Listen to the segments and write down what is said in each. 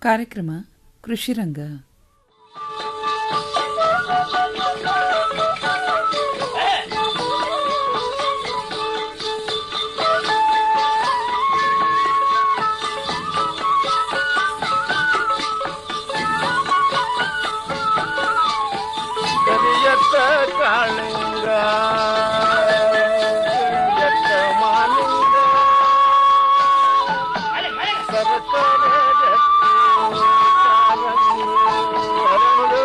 ಕಾರ್ಯಕ್ರಮ ಕೃಷಿರಂಗ ಕರಿಯತ್ತ ಕಾಳಿಂಗ ಕರಿಯತ್ತ ಮಾಲಿಂಗ ಸರಸರ ಜಟ್ಟಿ ಕಾರಂಗಿ ಹರಳು.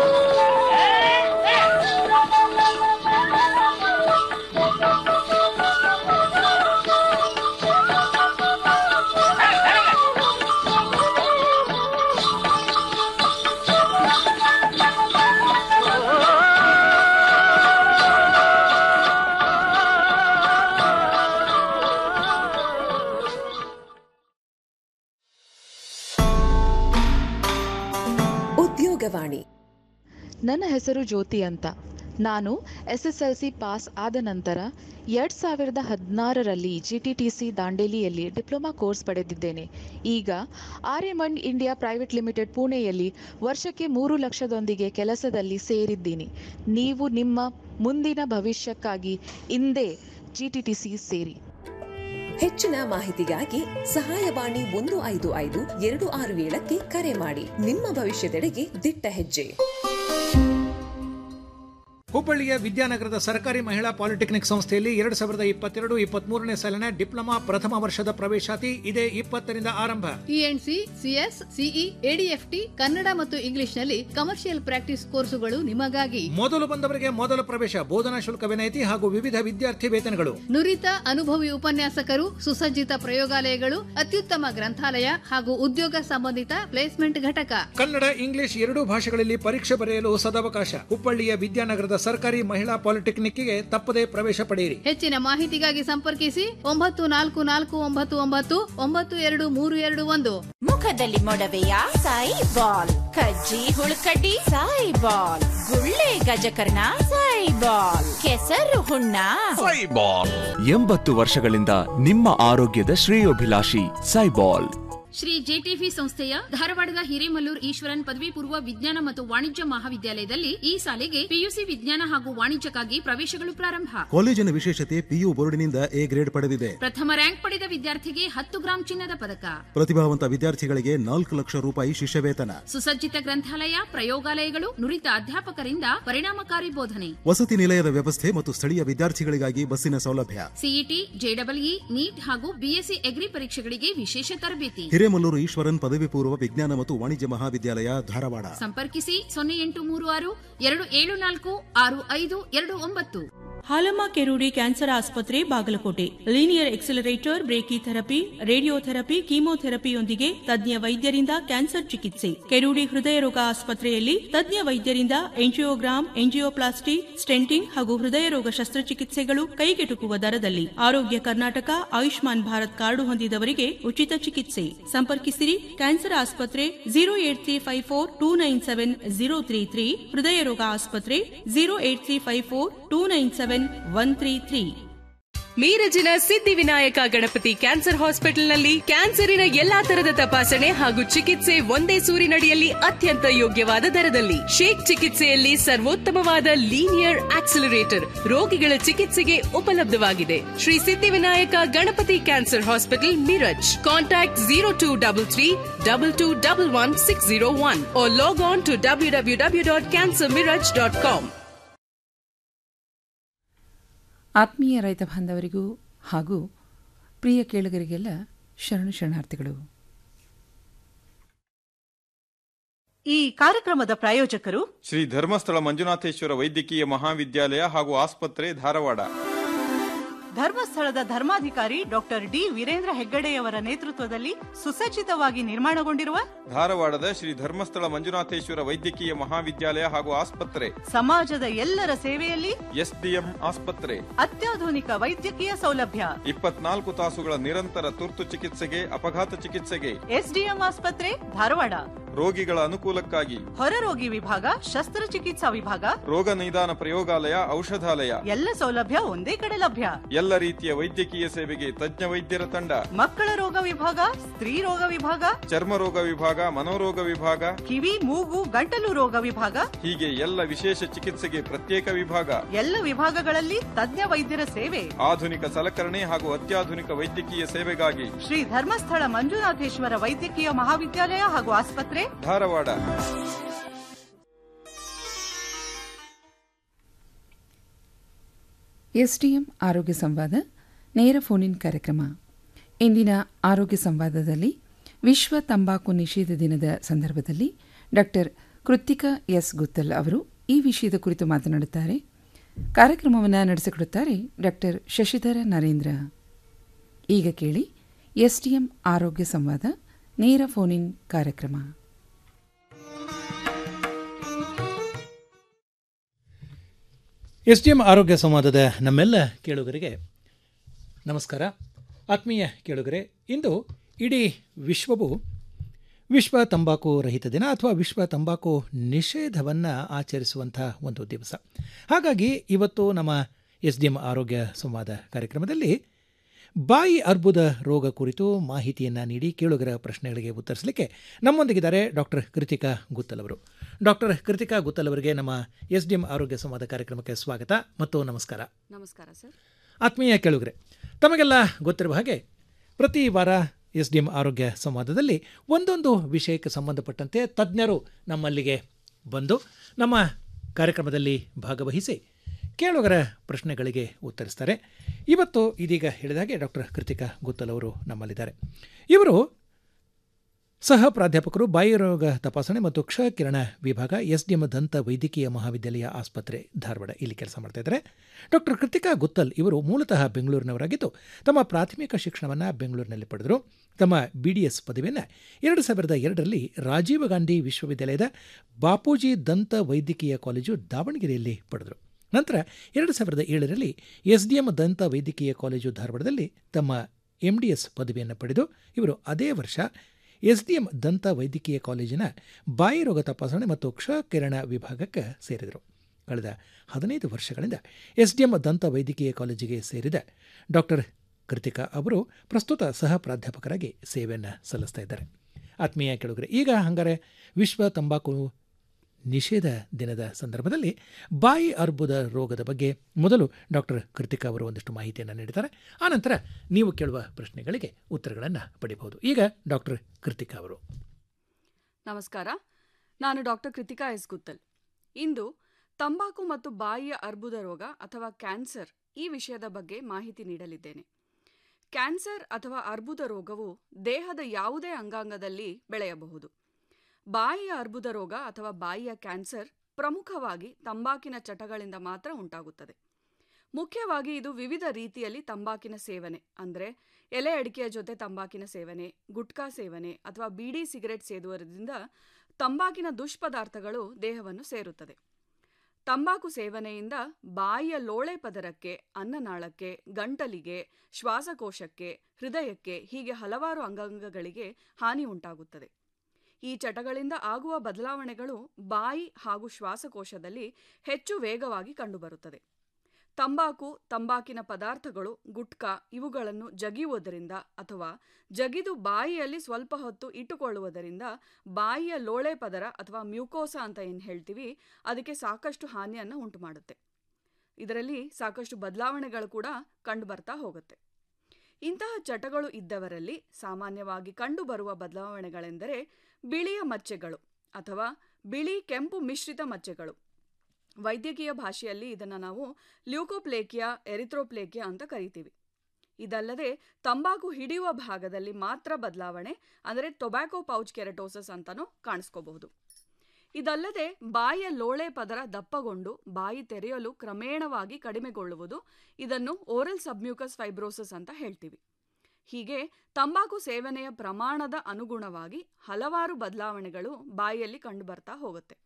ಉದ್ಯೋಗವಾಣಿ ನನ್ನ ಹೆಸರು ಜ್ಯೋತಿ ಅಂತ ನಾನು S S L C pass ಆದ ನಂತರ ಎರಡು ಸಾವಿರದ ಹದಿನಾರರಲ್ಲಿ ಜಿ ಟಿ ಟಿ ಸಿ ದಾಂಡೇಲಿಯಲ್ಲಿ ಡಿಪ್ಲೊಮಾ ಕೋರ್ಸ್ ಪಡೆದಿದ್ದೇನೆ ಈಗ ಆರ್ಯಮಂಡ್ ಇಂಡಿಯಾ ಪ್ರೈವೇಟ್ ಲಿಮಿಟೆಡ್ ಪುಣೆಯಲ್ಲಿ ವರ್ಷಕ್ಕೆ ಮೂರು ಲಕ್ಷದೊಂದಿಗೆ ಕೆಲಸದಲ್ಲಿ ಸೇರಿದ್ದೀನಿ ನೀವು ನಿಮ್ಮ ಮುಂದಿನ ಭವಿಷ್ಯಕ್ಕಾಗಿ ಇಂದೇ ಜಿ ಟಿ ಟಿ ಸಿ ಸೇರಿ ಹೆಚ್ಚಿನ ಮಾಹಿತಿಗಾಗಿ ಸಹಾಯವಾಣಿ ಒಂದು ಐದು ಐದು ಎರಡು ಆರು ಏಳಕ್ಕೆ ಕರೆ ಮಾಡಿ ನಿಮ್ಮ ಭವಿಷ್ಯದೆಡೆಗೆ ದಿಟ್ಟ ಹೆಜ್ಜೆ ಹುಬ್ಬಳ್ಳಿಯ ವಿದ್ಯಾನಗರದ ಸರ್ಕಾರಿ ಮಹಿಳಾ ಪಾಲಿಟೆಕ್ನಿಕ್ ಸಂಸ್ಥೆಯಲ್ಲಿ ಎರಡು ಸಾವಿರದ ಇಪ್ಪತ್ತೆರಡು ಇಪ್ಪತ್ಮೂರನೇ ಸಾಲಿನ ಡಿಪ್ಲೊಮಾ ಪ್ರಥಮ ವರ್ಷದ ಪ್ರವೇಶಾತಿ ಇದೇ ಇಪ್ಪತ್ತರಿಂದ ಆರಂಭ ENC CS CE ADFT Kannada ಮತ್ತು ಇಂಗ್ಲಿಷ್ನಲ್ಲಿ ಕಮರ್ಷಿಯಲ್ ಪ್ರಾಕ್ಟೀಸ್ ಕೋರ್ಸುಗಳು ನಿಮಗಾಗಿ ಮೊದಲು ಬಂದವರಿಗೆ ಮೊದಲ ಪ್ರವೇಶ ಬೋಧನಾ ಶುಲ್ಕ ವಿನಾಯಿತಿ ಹಾಗೂ ವಿವಿಧ ವಿದ್ಯಾರ್ಥಿ ವೇತನಗಳು ನುರಿತ ಅನುಭವಿ ಉಪನ್ಯಾಸಕರು ಸುಸಜ್ಜಿತ ಪ್ರಯೋಗಾಲಯಗಳು ಅತ್ಯುತ್ತಮ ಗ್ರಂಥಾಲಯ ಹಾಗೂ ಉದ್ಯೋಗ ಸಂಬಂಧಿತ ಪ್ಲೇಸ್ಮೆಂಟ್ ಘಟಕ ಕನ್ನಡ ಇಂಗ್ಲಿಷ್ ಎರಡೂ ಭಾಷೆಗಳಲ್ಲಿ ಪರೀಕ್ಷೆ ಬರೆಯಲು ಸದಾವಕಾಶ ಹುಬ್ಬಳ್ಳಿಯ ವಿದ್ಯಾನಗರದ ಸರ್ಕಾರಿ ಮಹಿಳಾ ಪಾಲಿಟೆಕ್ನಿಕ್ಗೆ ತಪ್ಪದೇ ಪ್ರವೇಶ ಪಡೆಯಿರಿ ಹೆಚ್ಚಿನ ಮಾಹಿತಿಗಾಗಿ ಸಂಪರ್ಕಿಸಿ ಒಂಬತ್ತು ನಾಲ್ಕು ನಾಲ್ಕು ಒಂಬತ್ತು ಒಂಬತ್ತು ಒಂಬತ್ತು ಎರಡು ಮೂರು ಎರಡು ಒಂದು ಮುಖದಲ್ಲಿ ಮೊಡವೆಯ ಸಾಯಿ ಬಾಲ್ ಕಜ್ಜಿ ಹುಳುಕಡ್ಡಿ ಸಾಯಿ ಬಾಲ್ ಗುಳ್ಳೆ ಗಜಕರ್ಣ ಸಾಯಿ ಬಾಲ್ ಕೆಸರು ಹುಣ್ಣ ಎಂಬತ್ತು ವರ್ಷಗಳಿಂದ ನಿಮ್ಮ ಆರೋಗ್ಯದ ಶ್ರೇಯೋಭಿಲಾಷಿ ಸೈಬಾಲ್ ಶ್ರೀ ಜೆಟಿಫಿ ಸಂಸ್ಥೆಯ ಧಾರವಾಡದ ಹಿರೇಮಲ್ಲೂರ್ ಈಶ್ವರನ್ ಪದವಿ ಪೂರ್ವ ವಿಜ್ಞಾನ ಮತ್ತು ವಾಣಿಜ್ಯ ಮಹಾವಿದ್ಯಾಲಯದಲ್ಲಿ ಈ ಸಾಲಿಗೆ ಪಿಯುಸಿ ವಿಜ್ಞಾನ ಹಾಗೂ ವಾಣಿಜ್ಯಕ್ಕಾಗಿ ಪ್ರವೇಶಗಳು ಪ್ರಾರಂಭ ಕಾಲೇಜಿನ ವಿಶೇಷತೆ ಪಿಯು ಬೋರ್ಡಿನಿಂದ ಎ ಗ್ರೇಡ್ ಪಡೆದಿದೆ ಪ್ರಥಮ ರ್ಯಾಂಕ್ ಪಡೆದ ವಿದ್ಯಾರ್ಥಿಗೆ ಹತ್ತು ಗ್ರಾಂ ಚಿನ್ನದ ಪದಕ ಪ್ರತಿಭಾವಂತ ವಿದ್ಯಾರ್ಥಿಗಳಿಗೆ ನಾಲ್ಕು ಲಕ್ಷ ರೂಪಾಯಿ ಶಿಷ್ಯವೇತನ ಸುಸಜ್ಜಿತ ಗ್ರಂಥಾಲಯ ಪ್ರಯೋಗಾಲಯಗಳು ನುರಿತ ಅಧ್ಯಾಪಕರಿಂದ ಪರಿಣಾಮಕಾರಿ ಬೋಧನೆ ವಸತಿ ನಿಲಯದ ವ್ಯವಸ್ಥೆ ಮತ್ತು ಸ್ಥಳೀಯ ವಿದ್ಯಾರ್ಥಿಗಳಿಗಾಗಿ ಬಸ್ಸಿನ ಸೌಲಭ್ಯ ಸಿಇಟಿ ಜೆಡಬ್ಲ್ಇ ನೀಟ್ ಹಾಗೂ ಬಿಎಸ್ಸಿ ಎಗ್ರಿ ಪರೀಕ್ಷೆಗಳಿಗೆ ವಿಶೇಷ ತರಬೇತಿ ಹಿರೇಮಲ್ಲೂರು ಈಶ್ವರನ್ ಪದವಿ ಪೂರ್ವ ವಿಜ್ಞಾನ ಮತ್ತು ವಾಣಿಜ್ಯ ಮಹಾವಿದ್ಯಾಲಯ ಧಾರವಾಡ ಸಂಪರ್ಕಿಸಿ ಸೊನ್ನೆ ಎಂಟು ಮೂರು ಆರು ಎರಡು ಏಳು ನಾಲ್ಕು ಆರು ಐದು ಎರಡು ಒಂಬತ್ತು ಹಾಲಮ್ಮ ಕೆರೂಡಿ ಕ್ಯಾನ್ಸರ್ ಆಸ್ಪತ್ರೆ Bagalkote linear accelerator brachytherapy radiotherapy ಕೀಮೋಥೆರಪಿಯೊಂದಿಗೆ ತಜ್ಞ ವೈದ್ಯರಿಂದ ಕ್ಯಾನ್ಸರ್ ಚಿಕಿತ್ಸೆ ಕೆರೂಡಿ ಹೃದಯ ರೋಗ ಆಸ್ಪತ್ರೆಯಲ್ಲಿ ತಜ್ಞ ವೈದ್ಯರಿಂದ ಎಂಜಿಯೋಗ್ರಾಮ್ ಎಂಜಿಯೋಪ್ಲಾಸ್ಟಿ ಸ್ಟೆಂಟಿಂಗ್ ಹಾಗೂ ಹೃದಯ ರೋಗ ಶಸ್ತ್ರಚಿಕಿತ್ಸೆಗಳು ಕೈಗೆಟುಕುವ ದರದಲ್ಲಿ ಆರೋಗ್ಯ ಕರ್ನಾಟಕ ಆಯುಷ್ಮಾನ್ ಭಾರತ್ ಕಾರ್ಡು ಹೊಂದಿದವರಿಗೆ ಉಚಿತ ಚಿಕಿತ್ಸೆ ಸಂಪರ್ಕಿಸಿರಿ ಕ್ಯಾನ್ಸರ್ ಆಸ್ಪತ್ರೆ zero eight three five four two nine seven zero three three ಹೃದಯ ರೋಗ ಆಸ್ಪತ್ರೆ zero eight three five four two nine seven one three three ಮೀರಜಿನ ಸಿದ್ಧಿವಿನಾಯಕ ಗಣಪತಿ ಕ್ಯಾನ್ಸರ್ ಹಾಸ್ಪಿಟಲ್ನಲ್ಲಿ ಕ್ಯಾನ್ಸರಿನ ಎಲ್ಲಾ ತರದ ತಪಾಸಣೆ ಹಾಗೂ ಚಿಕಿತ್ಸೆ ಒಂದೇ ಸೂರಿನಡಿಯಲ್ಲಿ ಅತ್ಯಂತ ಯೋಗ್ಯವಾದ ದರದಲ್ಲಿ ಶೇಕ್ ಚಿಕಿತ್ಸೆಯಲ್ಲಿ ಸರ್ವೋತ್ತಮವಾದ ಲೀನಿಯರ್ ಆಕ್ಸಿಲರೇಟರ್ ರೋಗಿಗಳ ಚಿಕಿತ್ಸೆಗೆ ಉಪಲಬ್ಧವಾಗಿದೆ Shri Siddhivinayak Ganapati cancer hospital Miraj contact zero two double three double two double one six zero one log on to W W W dot cancer Miraj dot com ಆತ್ಮೀಯ ರೈತ ಬಾಂಧವರಿಗೂ ಹಾಗೂ ಪ್ರಿಯ ಕೇಳುಗರಿಗೆಲ್ಲ ಶರಣು ಶರಣಾರ್ಥಿಗಳು ಈ ಕಾರ್ಯಕ್ರಮದ ಪ್ರಾಯೋಜಕರು ಶ್ರೀ ಧರ್ಮಸ್ಥಳ ಮಂಜುನಾಥೇಶ್ವರ ವೈದ್ಯಕೀಯ ಮಹಾವಿದ್ಯಾಲಯ ಹಾಗೂ ಆಸ್ಪತ್ರೆ ಧಾರವಾಡ ಧರ್ಮಸ್ಥಳದ ಧರ್ಮಾಧಿಕಾರಿ ಡಾಕ್ಟರ್ ಡಿ ವೀರೇಂದ್ರ ಹೆಗ್ಗಡೆಯವರ ನೇತೃತ್ವದಲ್ಲಿ ಸುಸಜ್ಜಿತವಾಗಿ ನಿರ್ಮಾಣಗೊಂಡಿರುವ ಧಾರವಾಡದ ಶ್ರೀ ಧರ್ಮಸ್ಥಳ ಮಂಜುನಾಥೇಶ್ವರ ವೈದ್ಯಕೀಯ ಮಹಾವಿದ್ಯಾಲಯ ಹಾಗೂ ಆಸ್ಪತ್ರೆ ಸಮಾಜದ ಎಲ್ಲರ ಸೇವೆಯಲ್ಲಿ ಎಸ್ಡಿಎಂ ಆಸ್ಪತ್ರೆ ಅತ್ಯಾಧುನಿಕ ವೈದ್ಯಕೀಯ ಸೌಲಭ್ಯ ಇಪ್ಪತ್ನಾಲ್ಕು ತಾಸುಗಳ ನಿರಂತರ ತುರ್ತು ಚಿಕಿತ್ಸೆಗೆ ಅಪಘಾತ ಚಿಕಿತ್ಸೆಗೆ ಎಸ್ಡಿಎಂ ಆಸ್ಪತ್ರೆ ಧಾರವಾಡ ರೋಗಿಗಳ ಅನುಕೂಲಕ್ಕಾಗಿ ಹೊರರೋಗಿ ವಿಭಾಗ ಶಸ್ತ್ರಚಿಕಿತ್ಸಾ ವಿಭಾಗ ರೋಗ ನಿದಾನ ಪ್ರಯೋಗಾಲಯ ಔಷಧಾಲಯ ಎಲ್ಲ ಸೌಲಭ್ಯ ಒಂದೇ ಕಡೆ ಲಭ್ಯ ಎಲ್ಲ ರೀತಿಯ ವೈದ್ಯಕೀಯ ಸೇವೆಗೆ ತಜ್ಞ ವೈದ್ಯರ ತಂಡ ಮಕ್ಕಳ ರೋಗ ವಿಭಾಗ ಸ್ತ್ರೀ ರೋಗ ವಿಭಾಗ ಚರ್ಮ ರೋಗ ವಿಭಾಗ ಮನೋರೋಗ ವಿಭಾಗ ಕಿವಿ ಮೂಗು ಗಂಟಲು ರೋಗ ವಿಭಾಗ ಹೀಗೆ ಎಲ್ಲ ವಿಶೇಷ ಚಿಕಿತ್ಸೆಗೆ ಪ್ರತ್ಯೇಕ ವಿಭಾಗ ಎಲ್ಲ ವಿಭಾಗಗಳಲ್ಲಿ ತಜ್ಞ ವೈದ್ಯರ ಸೇವೆ ಆಧುನಿಕ ಸಲಕರಣೆ ಹಾಗೂ ಅತ್ಯಾಧುನಿಕ ವೈದ್ಯಕೀಯ ಸೇವೆಗಾಗಿ ಶ್ರೀ ಧರ್ಮಸ್ಥಳ ಮಂಜುನಾಥೇಶ್ವರ ವೈದ್ಯಕೀಯ ಮಹಾವಿದ್ಯಾಲಯ ಹಾಗೂ ಆಸ್ಪತ್ರೆ ಧಾರವಾಡ ಎಸ್ಡಿಎಂ ಆರೋಗ್ಯ ಸಂವಾದ ನೇರ ಫೋನಿನ್ ಕಾರ್ಯಕ್ರಮ ಇಂದಿನ ಆರೋಗ್ಯ ಸಂವಾದದಲ್ಲಿ ವಿಶ್ವ ತಂಬಾಕು ನಿಷೇಧ ದಿನದ ಸಂದರ್ಭದಲ್ಲಿ ಡಾಕ್ಟರ್ ಕೃತ್ತಿಕಾ ಎಸ್ ಗುತ್ತಲ್ ಅವರು ಈ ವಿಷಯದ ಕುರಿತು ಮಾತನಾಡುತ್ತಾರೆ ಕಾರ್ಯಕ್ರಮವನ್ನು ನಡೆಸಿಕೊಡುತ್ತಾರೆ ಡಾಕ್ಟರ್ ಶಶಿಧರ ನರೇಂದ್ರ ಈಗ ಕೇಳಿ ಎಸ್ಡಿಎಂ ಆರೋಗ್ಯ ಸಂವಾದ ನೇರ ಫೋನಿನ್ ಕಾರ್ಯಕ್ರಮ ಎಸ್ ಡಿ ಎಂ ಆರೋಗ್ಯ ಸಂವಾದದ ನಮ್ಮೆಲ್ಲ ಕೇಳುಗರಿಗೆ ನಮಸ್ಕಾರ ಆತ್ಮೀಯ ಕೇಳುಗರೆ ಇಂದು ಇಡೀ ವಿಶ್ವವು ವಿಶ್ವ ತಂಬಾಕು ರಹಿತ ದಿನ ಅಥವಾ ವಿಶ್ವ ತಂಬಾಕು ನಿಷೇಧವನ್ನು ಆಚರಿಸುವಂಥ ಒಂದು ದಿವಸ ಹಾಗಾಗಿ ಇವತ್ತು ನಮ್ಮ ಎಸ್ ಡಿ ಎಂ ಆರೋಗ್ಯ ಸಂವಾದ ಕಾರ್ಯಕ್ರಮದಲ್ಲಿ ಬಾಯಿ ಅರ್ಬುದ ರೋಗ ಕುರಿತು ಮಾಹಿತಿಯನ್ನು ನೀಡಿ ಕೇಳುಗರ ಪ್ರಶ್ನೆಗಳಿಗೆ ಉತ್ತರಿಸಲಿಕ್ಕೆ ನಮ್ಮೊಂದಿಗಿದ್ದಾರೆ ಡಾಕ್ಟರ್ ಕೃತಿಕಾ ಗುತ್ತಲ್ ಅವರು ಡಾಕ್ಟರ್ ಕೃತಿಕಾ ಗುತ್ತಲ್ ಅವರಿಗೆ ನಮ್ಮ ಎಸ್ ಡಿ ಎಂ ಆರೋಗ್ಯ ಸಂವಾದ ಕಾರ್ಯಕ್ರಮಕ್ಕೆ ಸ್ವಾಗತ ಮತ್ತು ನಮಸ್ಕಾರ ನಮಸ್ಕಾರ ಸರ್ ಆತ್ಮೀಯ ಕೇಳುಗರೆ ತಮಗೆಲ್ಲ ಗೊತ್ತಿರುವ ಹಾಗೆ ಪ್ರತಿ ವಾರ ಎಸ್ ಡಿ ಎಂ ಆರೋಗ್ಯ ಸಂವಾದದಲ್ಲಿ ಒಂದೊಂದು ವಿಷಯಕ್ಕೆ ಸಂಬಂಧಪಟ್ಟಂತೆ ತಜ್ಞರು ನಮ್ಮಲ್ಲಿಗೆ ಬಂದು ನಮ್ಮ ಕಾರ್ಯಕ್ರಮದಲ್ಲಿ ಭಾಗವಹಿಸಿ ಕೇಳುಗರ ಪ್ರಶ್ನೆಗಳಿಗೆ ಉತ್ತರಿಸ್ತಾರೆ ಇವತ್ತು ಇದೀಗ ಹೇಳಿದ ಹಾಗೆ ಡಾಕ್ಟರ್ ಕೃತಿಕಾ ಗುತ್ತಲ್ ಅವರು ನಮ್ಮಲ್ಲಿದ್ದಾರೆ ಇವರು ಸಹ ಪ್ರಾಧ್ಯಾಪಕರು ಬಾಯಿರೋಗ ತಪಾಸಣೆ ಮತ್ತು ಕ್ಷಕಿರಣ ವಿಭಾಗ ಎಸ್ ಡಿ ಎಂ ದಂತ ವೈದ್ಯಕೀಯ ಮಹಾವಿದ್ಯಾಲಯ ಆಸ್ಪತ್ರೆ ಧಾರವಾಡ ಇಲ್ಲಿ ಕೆಲಸ ಮಾಡ್ತಾ ಇದ್ದಾರೆ ಡಾಕ್ಟರ್ ಕೃತಿಕಾ ಗುತ್ತಲ್ ಇವರು ಮೂಲತಃ ಬೆಂಗಳೂರಿನವರಾಗಿದ್ದು ತಮ್ಮ ಪ್ರಾಥಮಿಕ ಶಿಕ್ಷಣವನ್ನು ಬೆಂಗಳೂರಿನಲ್ಲಿ ಪಡೆದರು ತಮ್ಮ ಬಿ ಡಿ ಎಸ್ ಪದವಿಯನ್ನು ಎರಡು ಸಾವಿರದ ಎರಡರಲ್ಲಿ ರಾಜೀವ್ ಗಾಂಧಿ ವಿಶ್ವವಿದ್ಯಾಲಯದ ಬಾಪೂಜಿ ದಂತ ವೈದ್ಯಕೀಯ ಕಾಲೇಜು ದಾವಣಗೆರೆಯಲ್ಲಿ ಪಡೆದರು ನಂತರ ಎರಡು ಸಾವಿರದ ಏಳರಲ್ಲಿ ಎಸ್ ಡಿ ಎಂ ದಂತ ವೈದ್ಯಕೀಯ ಕಾಲೇಜು ಧಾರವಾಡದಲ್ಲಿ ತಮ್ಮ ಎಂ ಡಿ ಎಸ್ ಪದವಿಯನ್ನು ಪಡೆದು ಇವರು ಅದೇ ವರ್ಷ ಎಸ್ ಡಿ ಎಂ ದಂತ ವೈದ್ಯಕೀಯ ಕಾಲೇಜಿನ ಬಾಯಿ ರೋಗ ತಪಾಸಣೆ ಮತ್ತು ಕ್ಷಕಿರಣ ವಿಭಾಗಕ್ಕೆ ಸೇರಿದರು ಕಳೆದ ಹದಿನೈದು ವರ್ಷಗಳಿಂದ ಎಸ್ ಡಿ ಎಂ ದಂತ ವೈದ್ಯಕೀಯ ಕಾಲೇಜಿಗೆ ಸೇರಿದ ಡಾಕ್ಟರ್ ಕೃತಿಕಾ ಅವರು ಪ್ರಸ್ತುತ ಸಹ ಪ್ರಾಧ್ಯಾಪಕರಾಗಿ ಸೇವೆಯನ್ನು ಸಲ್ಲಿಸ್ತಾ ಇದ್ದಾರೆ ಆತ್ಮೀಯ ಕೆಳಗರೆ ಈಗ ಹಂಗಾರೆ ವಿಶ್ವ ತಂಬಾಕು ನಿಷೇಧ ದಿನದ ಸಂದರ್ಭದಲ್ಲಿ ಬಾಯಿ ಅರ್ಬುದ ರೋಗದ ಬಗ್ಗೆ ಮೊದಲು ಡಾಕ್ಟರ್ ಕೃತಿಕಾ ಅವರು ಒಂದಿಷ್ಟು ಮಾಹಿತಿಯನ್ನು ನೀಡಿದ್ದಾರೆ ಆನಂತರ ನೀವು ಕೇಳುವ ಪ್ರಶ್ನೆಗಳಿಗೆ ಉತ್ತರಗಳನ್ನು ಪಡಿಬಹುದು ಈಗ ಡಾಕ್ಟರ್ ಕೃತಿಕಾ ಅವರು ನಮಸ್ಕಾರ ನಾನು ಡಾಕ್ಟರ್ ಕೃತಿಕಾ ಎಸ್ ಗುತ್ತಲ್ ಇಂದು ತಂಬಾಕು ಮತ್ತು ಬಾಯಿಯ ಅರ್ಬುದ ರೋಗ ಅಥವಾ ಕ್ಯಾನ್ಸರ್ ಈ ವಿಷಯದ ಬಗ್ಗೆ ಮಾಹಿತಿ ನೀಡಲಿದ್ದೇನೆ ಕ್ಯಾನ್ಸರ್ ಅಥವಾ ಅರ್ಬುದ ರೋಗವು ದೇಹದ ಯಾವುದೇ ಅಂಗಾಂಗದಲ್ಲಿ ಬೆಳೆಯಬಹುದು ಬಾಯಿಯ ಅರ್ಬುದ ರೋಗ ಅಥವಾ ಬಾಯಿಯ ಕ್ಯಾನ್ಸರ್ ಪ್ರಮುಖವಾಗಿ ತಂಬಾಕಿನ ಚಟಗಳಿಂದ ಮಾತ್ರ ಉಂಟಾಗುತ್ತದೆ ಮುಖ್ಯವಾಗಿ ಇದು ವಿವಿಧ ರೀತಿಯಲ್ಲಿ ತಂಬಾಕಿನ ಸೇವನೆ ಅಂದರೆ ಎಲೆ ಅಡಿಕೆಯ ಜೊತೆ ತಂಬಾಕಿನ ಸೇವನೆ ಗುಟ್ಕಾ ಸೇವನೆ ಅಥವಾ ಬೀಡಿ ಸಿಗರೆಟ್ ಸೇದುವುದರಿಂದ ತಂಬಾಕಿನ ದುಷ್ಪದಾರ್ಥಗಳು ದೇಹವನ್ನು ಸೇರುತ್ತದೆ ತಂಬಾಕು ಸೇವನೆಯಿಂದ ಬಾಯಿಯ ಲೋಳೆ ಪದರಕ್ಕೆ ಅನ್ನನಾಳಕ್ಕೆ ಗಂಟಲಿಗೆ ಶ್ವಾಸಕೋಶಕ್ಕೆ ಹೃದಯಕ್ಕೆ ಹೀಗೆ ಹಲವಾರು ಅಂಗಾಂಗಗಳಿಗೆ ಹಾನಿ ಉಂಟಾಗುತ್ತದೆ ಈ ಚಟಗಳಿಂದ ಆಗುವ ಬದಲಾವಣೆಗಳು ಬಾಯಿ ಹಾಗೂ ಶ್ವಾಸಕೋಶದಲ್ಲಿ ಹೆಚ್ಚು ವೇಗವಾಗಿ ಕಂಡುಬರುತ್ತದೆ ತಂಬಾಕು ತಂಬಾಕಿನ ಪದಾರ್ಥಗಳು ಗುಟ್ಕಾ ಇವುಗಳನ್ನು ಜಗಿಯುವುದರಿಂದ ಅಥವಾ ಜಗಿದು ಬಾಯಿಯಲ್ಲಿ ಸ್ವಲ್ಪ ಹೊತ್ತು ಇಟ್ಟುಕೊಳ್ಳುವುದರಿಂದ ಬಾಯಿಯ ಲೋಳೆ ಪದರ ಅಥವಾ ಮ್ಯೂಕೋಸ ಅಂತ ಏನು ಹೇಳ್ತೀವಿ ಅದಕ್ಕೆ ಸಾಕಷ್ಟು ಹಾನಿಯನ್ನು ಉಂಟು ಮಾಡುತ್ತೆ ಇದರಲ್ಲಿ ಸಾಕಷ್ಟು ಬದಲಾವಣೆಗಳು ಕೂಡ ಕಂಡುಬರ್ತಾ ಹೋಗುತ್ತೆ ಇಂತಹ ಚಟಗಳು ಇದ್ದವರಲ್ಲಿ ಸಾಮಾನ್ಯವಾಗಿ ಕಂಡುಬರುವ ಬದಲಾವಣೆಗಳೆಂದರೆ ಬಿಳಿಯ ಮಚ್ಚೆಗಳು ಅಥವಾ ಬಿಳಿ ಕೆಂಪು ಮಿಶ್ರಿತ ಮಚ್ಚೆಗಳು ವೈದ್ಯಕೀಯ ಭಾಷೆಯಲ್ಲಿ ಇದನ್ನು ನಾವು ಲ್ಯೂಕೋಪ್ಲೇಕಿಯಾ ಎರಿಥ್ರೋಪ್ಲೇಕಿಯಾ ಅಂತ ಕರಿತೀವಿ ಇದಲ್ಲದೆ ತಂಬಾಕು ಹಿಡಿಯುವ ಭಾಗದಲ್ಲಿ ಮಾತ್ರ ಬದಲಾವಣೆ ಅಂದರೆ ಟೊಬ್ಯಾಕೊ ಪೌಚ್ ಕೆರಟೋಸಸ್ ಅಂತಲೂ ಕಾಣಿಸ್ಕೋಬಹುದು ಇದಲ್ಲದೆ ಬಾಯಿಯ ಲೋಳೆ ಪದರ ದಪ್ಪಗೊಂಡು ಬಾಯಿ ತೆರೆಯಲು ಕ್ರಮೇಣವಾಗಿ ಕಡಿಮೆಗೊಳ್ಳುವುದು ಇದನ್ನು ಓರಲ್ ಸಬ್ಮ್ಯೂಕಸ್ ಫೈಬ್ರೋಸಸ್ ಅಂತ ಹೇಳ್ತೀವಿ ಹೀಗೆ ತಂಬಾಕು ಸೇವನೆಯ ಪ್ರಮಾಣದ ಅನುಗುಣವಾಗಿ ಹಲವಾರು ಬದಲಾವಣೆಗಳು ಬಾಯಿಯಲ್ಲಿ ಕಂಡುಬರ್ತಾ ಹೋಗುತ್ತೆ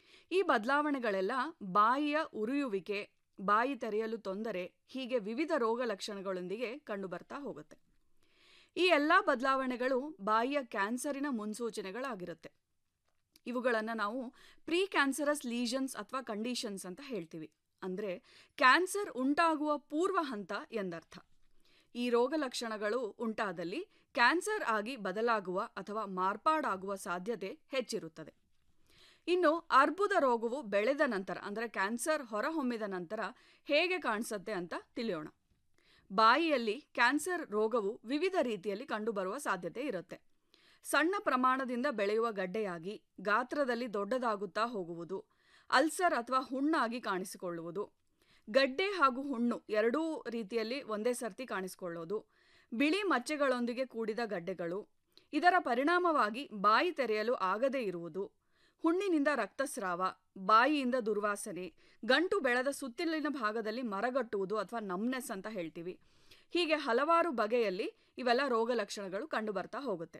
ಈ ಬದಲಾವಣೆಗಳೆಲ್ಲ ಬಾಯಿಯ ಉರಿಯುವಿಕೆ ಬಾಯಿ ತೆರೆಯಲು ತೊಂದರೆ ಹೀಗೆ ವಿವಿಧ ರೋಗ ಲಕ್ಷಣಗಳೊಂದಿಗೆ ಕಂಡುಬರ್ತಾ ಹೋಗುತ್ತೆ ಈ ಎಲ್ಲ ಬದಲಾವಣೆಗಳು ಬಾಯಿಯ ಕ್ಯಾನ್ಸರಿನ ಮುನ್ಸೂಚನೆಗಳಾಗಿರುತ್ತೆ ಇವುಗಳನ್ನು ನಾವು ಪ್ರೀ ಕ್ಯಾನ್ಸರಸ್ ಲೀಷನ್ಸ್ ಅಥವಾ ಕಂಡೀಷನ್ಸ್ ಅಂತ ಹೇಳ್ತೀವಿ ಅಂದರೆ ಕ್ಯಾನ್ಸರ್ ಉಂಟಾಗುವ ಪೂರ್ವ ಹಂತ ಎಂದರ್ಥ ಈ ರೋಗ ಲಕ್ಷಣಗಳು ಉಂಟಾದಲ್ಲಿ ಕ್ಯಾನ್ಸರ್ ಆಗಿ ಬದಲಾಗುವ ಅಥವಾ ಮಾರ್ಪಾಡಾಗುವ ಸಾಧ್ಯತೆ ಹೆಚ್ಚಿರುತ್ತದೆ ಇನ್ನು ಅರ್ಬುದ ರೋಗವು ಬೆಳೆದ ನಂತರ ಅಂದರೆ ಕ್ಯಾನ್ಸರ್ ಹೊರಹೊಮ್ಮಿದ ನಂತರ ಹೇಗೆ ಕಾಣಿಸುತ್ತೆ ಅಂತ ತಿಳಿಯೋಣ ಬಾಯಿಯಲ್ಲಿ ಕ್ಯಾನ್ಸರ್ ರೋಗವು ವಿವಿಧ ರೀತಿಯಲ್ಲಿ ಕಂಡುಬರುವ ಸಾಧ್ಯತೆ ಇರುತ್ತೆ ಸಣ್ಣ ಪ್ರಮಾಣದಿಂದ ಬೆಳೆಯುವ ಗಡ್ಡೆಯಾಗಿ ಗಾತ್ರದಲ್ಲಿ ದೊಡ್ಡದಾಗುತ್ತಾ ಹೋಗುವುದು ಅಲ್ಸರ್ ಅಥವಾ ಹುಣ್ಣಾಗಿ ಕಾಣಿಸಿಕೊಳ್ಳುವುದು ಗಡ್ಡೆ ಹಾಗೂ ಹುಣ್ಣು ಎರಡೂ ರೀತಿಯಲ್ಲಿ ಒಂದೇ ಸರ್ತಿ ಕಾಣಿಸಿಕೊಳ್ಳೋದು ಬಿಳಿ ಮಚ್ಚೆಗಳೊಂದಿಗೆ ಕೂಡಿದ ಗಡ್ಡೆಗಳು ಇದರ ಪರಿಣಾಮವಾಗಿ ಬಾಯಿ ತೆರೆಯಲು ಆಗದೇ ಇರುವುದು ಹುಣ್ಣಿನಿಂದ ರಕ್ತಸ್ರಾವ ಬಾಯಿಯಿಂದ ದುರ್ವಾಸನೆ ಗಂಟು ಬೆಳೆದ ಸುತ್ತಲಿನ ಭಾಗದಲ್ಲಿ ಮರಗಟ್ಟುವುದು ಅಥವಾ ನಮ್ನೆಸ್ ಅಂತ ಹೇಳ್ತೀವಿ ಹೀಗೆ ಹಲವಾರು ಬಗೆಯಲ್ಲಿ ಇವೆಲ್ಲ ರೋಗ ಲಕ್ಷಣಗಳು ಕಂಡುಬರ್ತಾ ಹೋಗುತ್ತೆ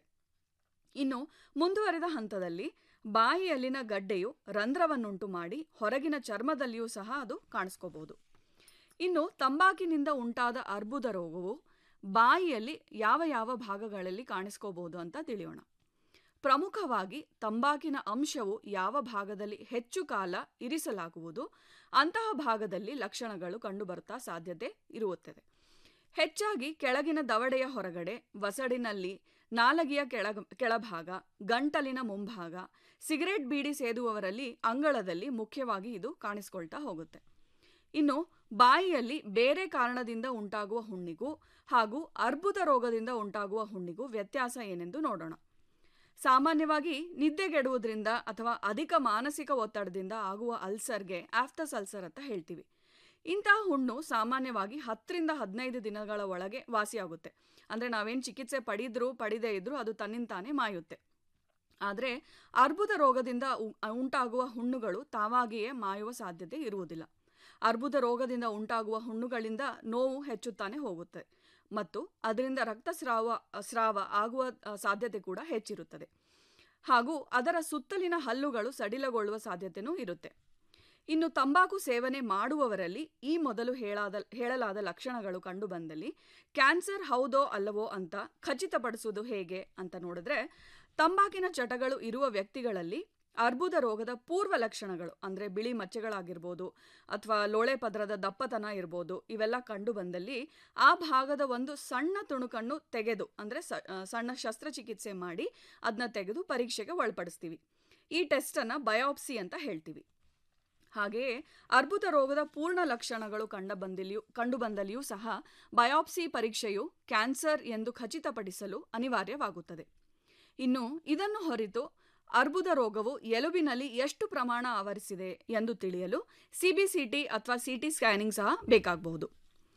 ಇನ್ನು ಮುಂದುವರೆದ ಹಂತದಲ್ಲಿ ಬಾಯಿಯಲ್ಲಿನ ಗಡ್ಡೆಯು ರಂಧ್ರವನ್ನುಂಟು ಮಾಡಿ ಹೊರಗಿನ ಚರ್ಮದಲ್ಲಿಯೂ ಸಹ ಅದು ಕಾಣಿಸ್ಕೋಬಹುದು ಇನ್ನು ತಂಬಾಕಿನಿಂದ ಉಂಟಾದ ಅರ್ಬುದ ರೋಗವು ಬಾಯಿಯಲ್ಲಿ ಯಾವ ಯಾವ ಭಾಗಗಳಲ್ಲಿ ಕಾಣಿಸ್ಕೋಬಹುದು ಅಂತ ತಿಳಿಯೋಣ ಪ್ರಮುಖವಾಗಿ ತಂಬಾಕಿನ ಅಂಶವು ಯಾವ ಭಾಗದಲ್ಲಿ ಹೆಚ್ಚು ಕಾಲ ಇರಿಸಲಾಗುವುದು ಅಂತಹ ಭಾಗದಲ್ಲಿ ಲಕ್ಷಣಗಳು ಕಂಡುಬರುತ್ತಾ ಸಾಧ್ಯತೆ ಇರುತ್ತದೆ ಹೆಚ್ಚಾಗಿ ಕೆಳಗಿನ ದವಡೆಯ ಹೊರಗಡೆ ವಸಡಿನಲ್ಲಿ ನಾಲಗೆಯ ಕೆಳ ಕೆಳಭಾಗ ಗಂಟಲಿನ ಮುಂಭಾಗ ಸಿಗರೆಟ್ ಬೀಡಿ ಸೇದುವವರಲ್ಲಿ ಅಂಗಳದಲ್ಲಿ ಮುಖ್ಯವಾಗಿ ಇದು ಕಾಣಿಸ್ಕೊಳ್ತಾ ಹೋಗುತ್ತೆ ಇನ್ನು ಬಾಯಿಯಲ್ಲಿ ಬೇರೆ ಕಾರಣದಿಂದ ಉಂಟಾಗುವ ಹುಣ್ಣಿಗೂ ಹಾಗೂ ಅರ್ಬುದ ರೋಗದಿಂದ ಉಂಟಾಗುವ ಹುಣ್ಣಿಗೂ ವ್ಯತ್ಯಾಸ ಏನೆಂದು ನೋಡೋಣ ಸಾಮಾನ್ಯವಾಗಿ ನಿದ್ದೆಗೆಡುವುದರಿಂದ ಅಥವಾ ಅಧಿಕ ಮಾನಸಿಕ ಒತ್ತಡದಿಂದ ಆಗುವ ಅಲ್ಸರ್ಗೆ ಆಫ್ಟಸ್ ಅಲ್ಸರ್ ಅಂತ ಹೇಳ್ತೀವಿ ಇಂತಹ ಹುಣ್ಣು ಸಾಮಾನ್ಯವಾಗಿ ಹತ್ತರಿಂದ ಹದಿನೈದು ದಿನಗಳ ಒಳಗೆ ವಾಸಿಯಾಗುತ್ತೆ ಅಂದರೆ ನಾವೇನು ಚಿಕಿತ್ಸೆ ಪಡೆದ್ರೂ ಪಡಿದೇ ಇದ್ರೂ ಅದು ತನ್ನಿಂತಾನೇ ಮಾಯುತ್ತೆ ಆದರೆ ಅರ್ಬುದ ರೋಗದಿಂದ ಉಂಟಾಗುವ ಹುಣ್ಣುಗಳು ತಾವಾಗಿಯೇ ಮಾಯುವ ಸಾಧ್ಯತೆ ಇರುವುದಿಲ್ಲ ಅರ್ಬುದ ರೋಗದಿಂದ ಉಂಟಾಗುವ ಹುಣ್ಣುಗಳಿಂದ ನೋವು ಹೆಚ್ಚುತ್ತಾನೆ ಹೋಗುತ್ತೆ ಮತ್ತು ಅದರಿಂದ ರಕ್ತಸ್ರಾವ ಸ್ರಾವ ಆಗುವ ಸಾಧ್ಯತೆ ಕೂಡ ಹೆಚ್ಚಿರುತ್ತದೆ ಹಾಗೂ ಅದರ ಸುತ್ತಲಿನ ಹಲ್ಲುಗಳು ಸಡಿಲಗೊಳ್ಳುವ ಸಾಧ್ಯತೆಯೂ ಇರುತ್ತೆ ಇನ್ನು ತಂಬಾಕು ಸೇವನೆ ಮಾಡುವವರಲ್ಲಿ ಈ ಮೊದಲು ಹೇಳಾದ ಹೇಳಲಾದ ಲಕ್ಷಣಗಳು ಕಂಡುಬಂದಲ್ಲಿ ಕ್ಯಾನ್ಸರ್ ಹೌದೋ ಅಲ್ಲವೋ ಅಂತ ಖಚಿತಪಡಿಸುವುದು ಹೇಗೆ ಅಂತ ನೋಡಿದ್ರೆ ತಂಬಾಕಿನ ಚಟಗಳು ಇರುವ ವ್ಯಕ್ತಿಗಳಲ್ಲಿ ಅರ್ಬುದ ರೋಗದ ಪೂರ್ವ ಲಕ್ಷಣಗಳು ಅಂದರೆ ಬಿಳಿ ಮಚ್ಚೆಗಳಾಗಿರ್ಬೋದು ಅಥವಾ ಲೋಳೆ ಪದರದ ದಪ್ಪತನ ಇರ್ಬೋದು ಇವೆಲ್ಲ ಕಂಡು ಬಂದಲ್ಲಿ ಆ ಭಾಗದ ಒಂದು ಸಣ್ಣ ತುಣುಕನ್ನು ತೆಗೆದು ಅಂದರೆ ಸಣ್ಣ ಶಸ್ತ್ರಚಿಕಿತ್ಸೆ ಮಾಡಿ ಅದನ್ನ ತೆಗೆದು ಪರೀಕ್ಷೆಗೆ ಒಳಪಡಿಸ್ತೀವಿ ಈ ಟೆಸ್ಟನ್ನು ಬಯಾಪ್ಸಿ ಅಂತ ಹೇಳ್ತೀವಿ ಹಾಗೆಯೇ ಅರ್ಬುದ ರೋಗದ ಪೂರ್ಣ ಲಕ್ಷಣಗಳು ಕಂಡು ಬಂದಲಿಯೂ ಕಂಡು ಬಂದಲ್ಲಿಯೂ ಸಹ ಬಯಾಪ್ಸಿ ಪರೀಕ್ಷೆಯು ಕ್ಯಾನ್ಸರ್ ಎಂದು ಖಚಿತಪಡಿಸಲು ಅನಿವಾರ್ಯವಾಗುತ್ತದೆ ಇನ್ನು ಇದನ್ನು ಹೊರತು ಅರ್ಬುದ ರೋಗವು ಎಲುಬಿನಲ್ಲಿ ಎಷ್ಟು ಪ್ರಮಾಣ ಆವರಿಸಿದೆ ಎಂದು ತಿಳಿಯಲು ಸಿಬಿಸಿಟಿ ಅಥವಾ ಸಿಟಿ ಸ್ಕ್ಯಾನಿಂಗ್ ಸಹ ಬೇಕಾಗಬಹುದು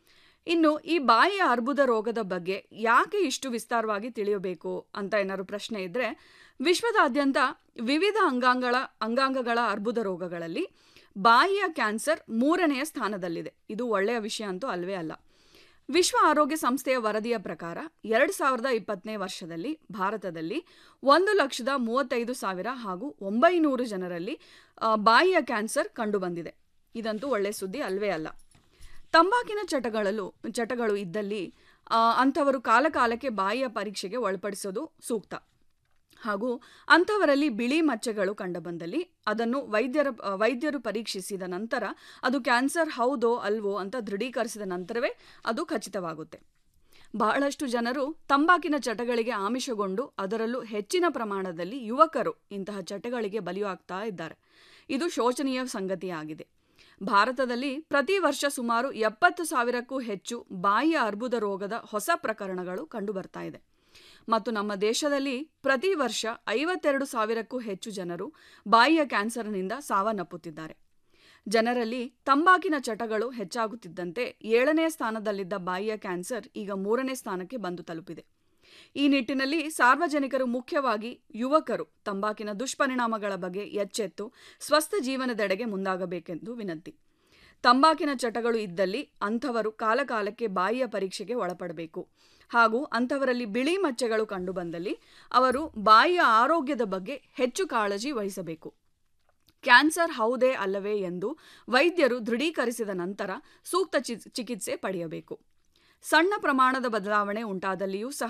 ಇನ್ನು ಈ ಬಾಯಿಯ ಅರ್ಬುದ ರೋಗದ ಬಗ್ಗೆ ಯಾಕೆ ಇಷ್ಟು ವಿಸ್ತಾರವಾಗಿ ತಿಳಿಯಬೇಕು ಅಂತ ಏನಾದ್ರು ಪ್ರಶ್ನೆ ಇದ್ದರೆ ವಿಶ್ವದಾದ್ಯಂತ ವಿವಿಧ ಅಂಗಾಂಗಗಳ ಅಂಗಾಂಗಗಳ ಅರ್ಬುದ ರೋಗಗಳಲ್ಲಿ ಬಾಯಿಯ ಕ್ಯಾನ್ಸರ್ ಮೂರನೆಯ ಸ್ಥಾನದಲ್ಲಿದೆ ಇದು ಒಳ್ಳೆಯ ವಿಷಯ ಅಂತೂ ಅಲ್ವೇ ಅಲ್ಲ ವಿಶ್ವ ಆರೋಗ್ಯ ಸಂಸ್ಥೆಯ ವರದಿಯ ಪ್ರಕಾರ ಎರಡು ಸಾವಿರದ ಇಪ್ಪತ್ತನೇ ವರ್ಷದಲ್ಲಿ ಭಾರತದಲ್ಲಿ ಒಂದು ಲಕ್ಷದ ಮೂವತ್ತೈದು ಸಾವಿರ ಹಾಗೂ ಒಂಬೈನೂರು ಜನರಲ್ಲಿ ಬಾಯಿಯ ಕ್ಯಾನ್ಸರ್ ಕಂಡುಬಂದಿದೆ ಇದಂತೂ ಒಳ್ಳೆಯ ಸುದ್ದಿ ಅಲ್ವೇ ಅಲ್ಲ ತಂಬಾಕಿನ ಚಟಗಳಲ್ಲೂ ಚಟಗಳು ಇದ್ದಲ್ಲಿ ಅಂಥವರು ಕಾಲಕಾಲಕ್ಕೆ ಬಾಯಿಯ ಪರೀಕ್ಷೆಗೆ ಒಳಪಡಿಸೋದು ಸೂಕ್ತ ಹಾಗೂ ಅಂಥವರಲ್ಲಿ ಬಿಳಿ ಮಚ್ಚೆಗಳು ಕಂಡುಬಂದಲ್ಲಿ ಅದನ್ನು ವೈದ್ಯರ ವೈದ್ಯರು ಪರೀಕ್ಷಿಸಿದ ನಂತರ ಅದು ಕ್ಯಾನ್ಸರ್ ಹೌದೋ ಅಲ್ವೋ ಅಂತ ದೃಢೀಕರಿಸಿದ ನಂತರವೇ ಅದು ಖಚಿತವಾಗುತ್ತೆ ಬಹಳಷ್ಟು ಜನರು ತಂಬಾಕಿನ ಚಟಗಳಿಗೆ ಆಮಿಷಗೊಂಡು ಅದರಲ್ಲೂ ಹೆಚ್ಚಿನ ಪ್ರಮಾಣದಲ್ಲಿ ಯುವಕರು ಇಂತಹ ಚಟಗಳಿಗೆ ಬಲಿಯಾಗ್ತಾ ಇದ್ದಾರೆ ಇದು ಶೋಚನೀಯ ಸಂಗತಿಯಾಗಿದೆ ಭಾರತದಲ್ಲಿ ಪ್ರತಿ ವರ್ಷ ಸುಮಾರು ಎಪ್ಪತ್ತು ಸಾವಿರಕ್ಕೂ ಹೆಚ್ಚು ಬಾಯಿಯ ಅರ್ಬುದ ರೋಗದ ಹೊಸ ಪ್ರಕರಣಗಳು ಕಂಡುಬರ್ತಾ ಇದೆ ಮತ್ತು ನಮ್ಮ ದೇಶದಲ್ಲಿ ಪ್ರತಿ ವರ್ಷ ಐವತ್ತೆರಡು ಸಾವಿರಕ್ಕೂ ಹೆಚ್ಚು ಜನರು ಬಾಯಿಯ ಕ್ಯಾನ್ಸರ್ನಿಂದ ಸಾವನ್ನಪ್ಪುತ್ತಿದ್ದಾರೆ ಜನರಲ್ಲಿ ತಂಬಾಕಿನ ಚಟಗಳು ಹೆಚ್ಚಾಗುತ್ತಿದ್ದಂತೆ ಏಳನೇ ಸ್ಥಾನದಲ್ಲಿದ್ದ ಬಾಯಿಯ ಕ್ಯಾನ್ಸರ್ ಈಗ ಮೂರನೇ ಸ್ಥಾನಕ್ಕೆ ಬಂದು ತಲುಪಿದೆ ಈ ನಿಟ್ಟಿನಲ್ಲಿ ಸಾರ್ವಜನಿಕರು ಮುಖ್ಯವಾಗಿ ಯುವಕರು ತಂಬಾಕಿನ ದುಷ್ಪರಿಣಾಮಗಳ ಬಗ್ಗೆ ಎಚ್ಚೆತ್ತು ಸ್ವಸ್ಥ ಜೀವನದೆಡೆಗೆ ಮುಂದಾಗಬೇಕೆಂದು ವಿನಂತಿ ತಂಬಾಕಿನ ಚಟಗಳು ಇದ್ದಲ್ಲಿ ಅಂಥವರು ಕಾಲಕಾಲಕ್ಕೆ ಬಾಯಿಯ ಪರೀಕ್ಷೆಗೆ ಒಳಪಡಬೇಕು ಹಾಗೂ ಅಂಥವರಲ್ಲಿ ಬಿಳಿ ಮಚ್ಚೆಗಳು ಕಂಡುಬಂದಲ್ಲಿ ಅವರು ಬಾಯಿಯ ಆರೋಗ್ಯದ ಬಗ್ಗೆ ಹೆಚ್ಚು ಕಾಳಜಿ ವಹಿಸಬೇಕು ಕ್ಯಾನ್ಸರ್ ಹೌದೇ ಅಲ್ಲವೇ ಎಂದು ವೈದ್ಯರು ದೃಢೀಕರಿಸಿದ ನಂತರ ಸೂಕ್ತ ಚಿಕಿತ್ಸೆ ಪಡೆಯಬೇಕು ಸಣ್ಣ ಪ್ರಮಾಣದ ಬದಲಾವಣೆ ಉಂಟಾದಲ್ಲಿಯೂ ಸಹ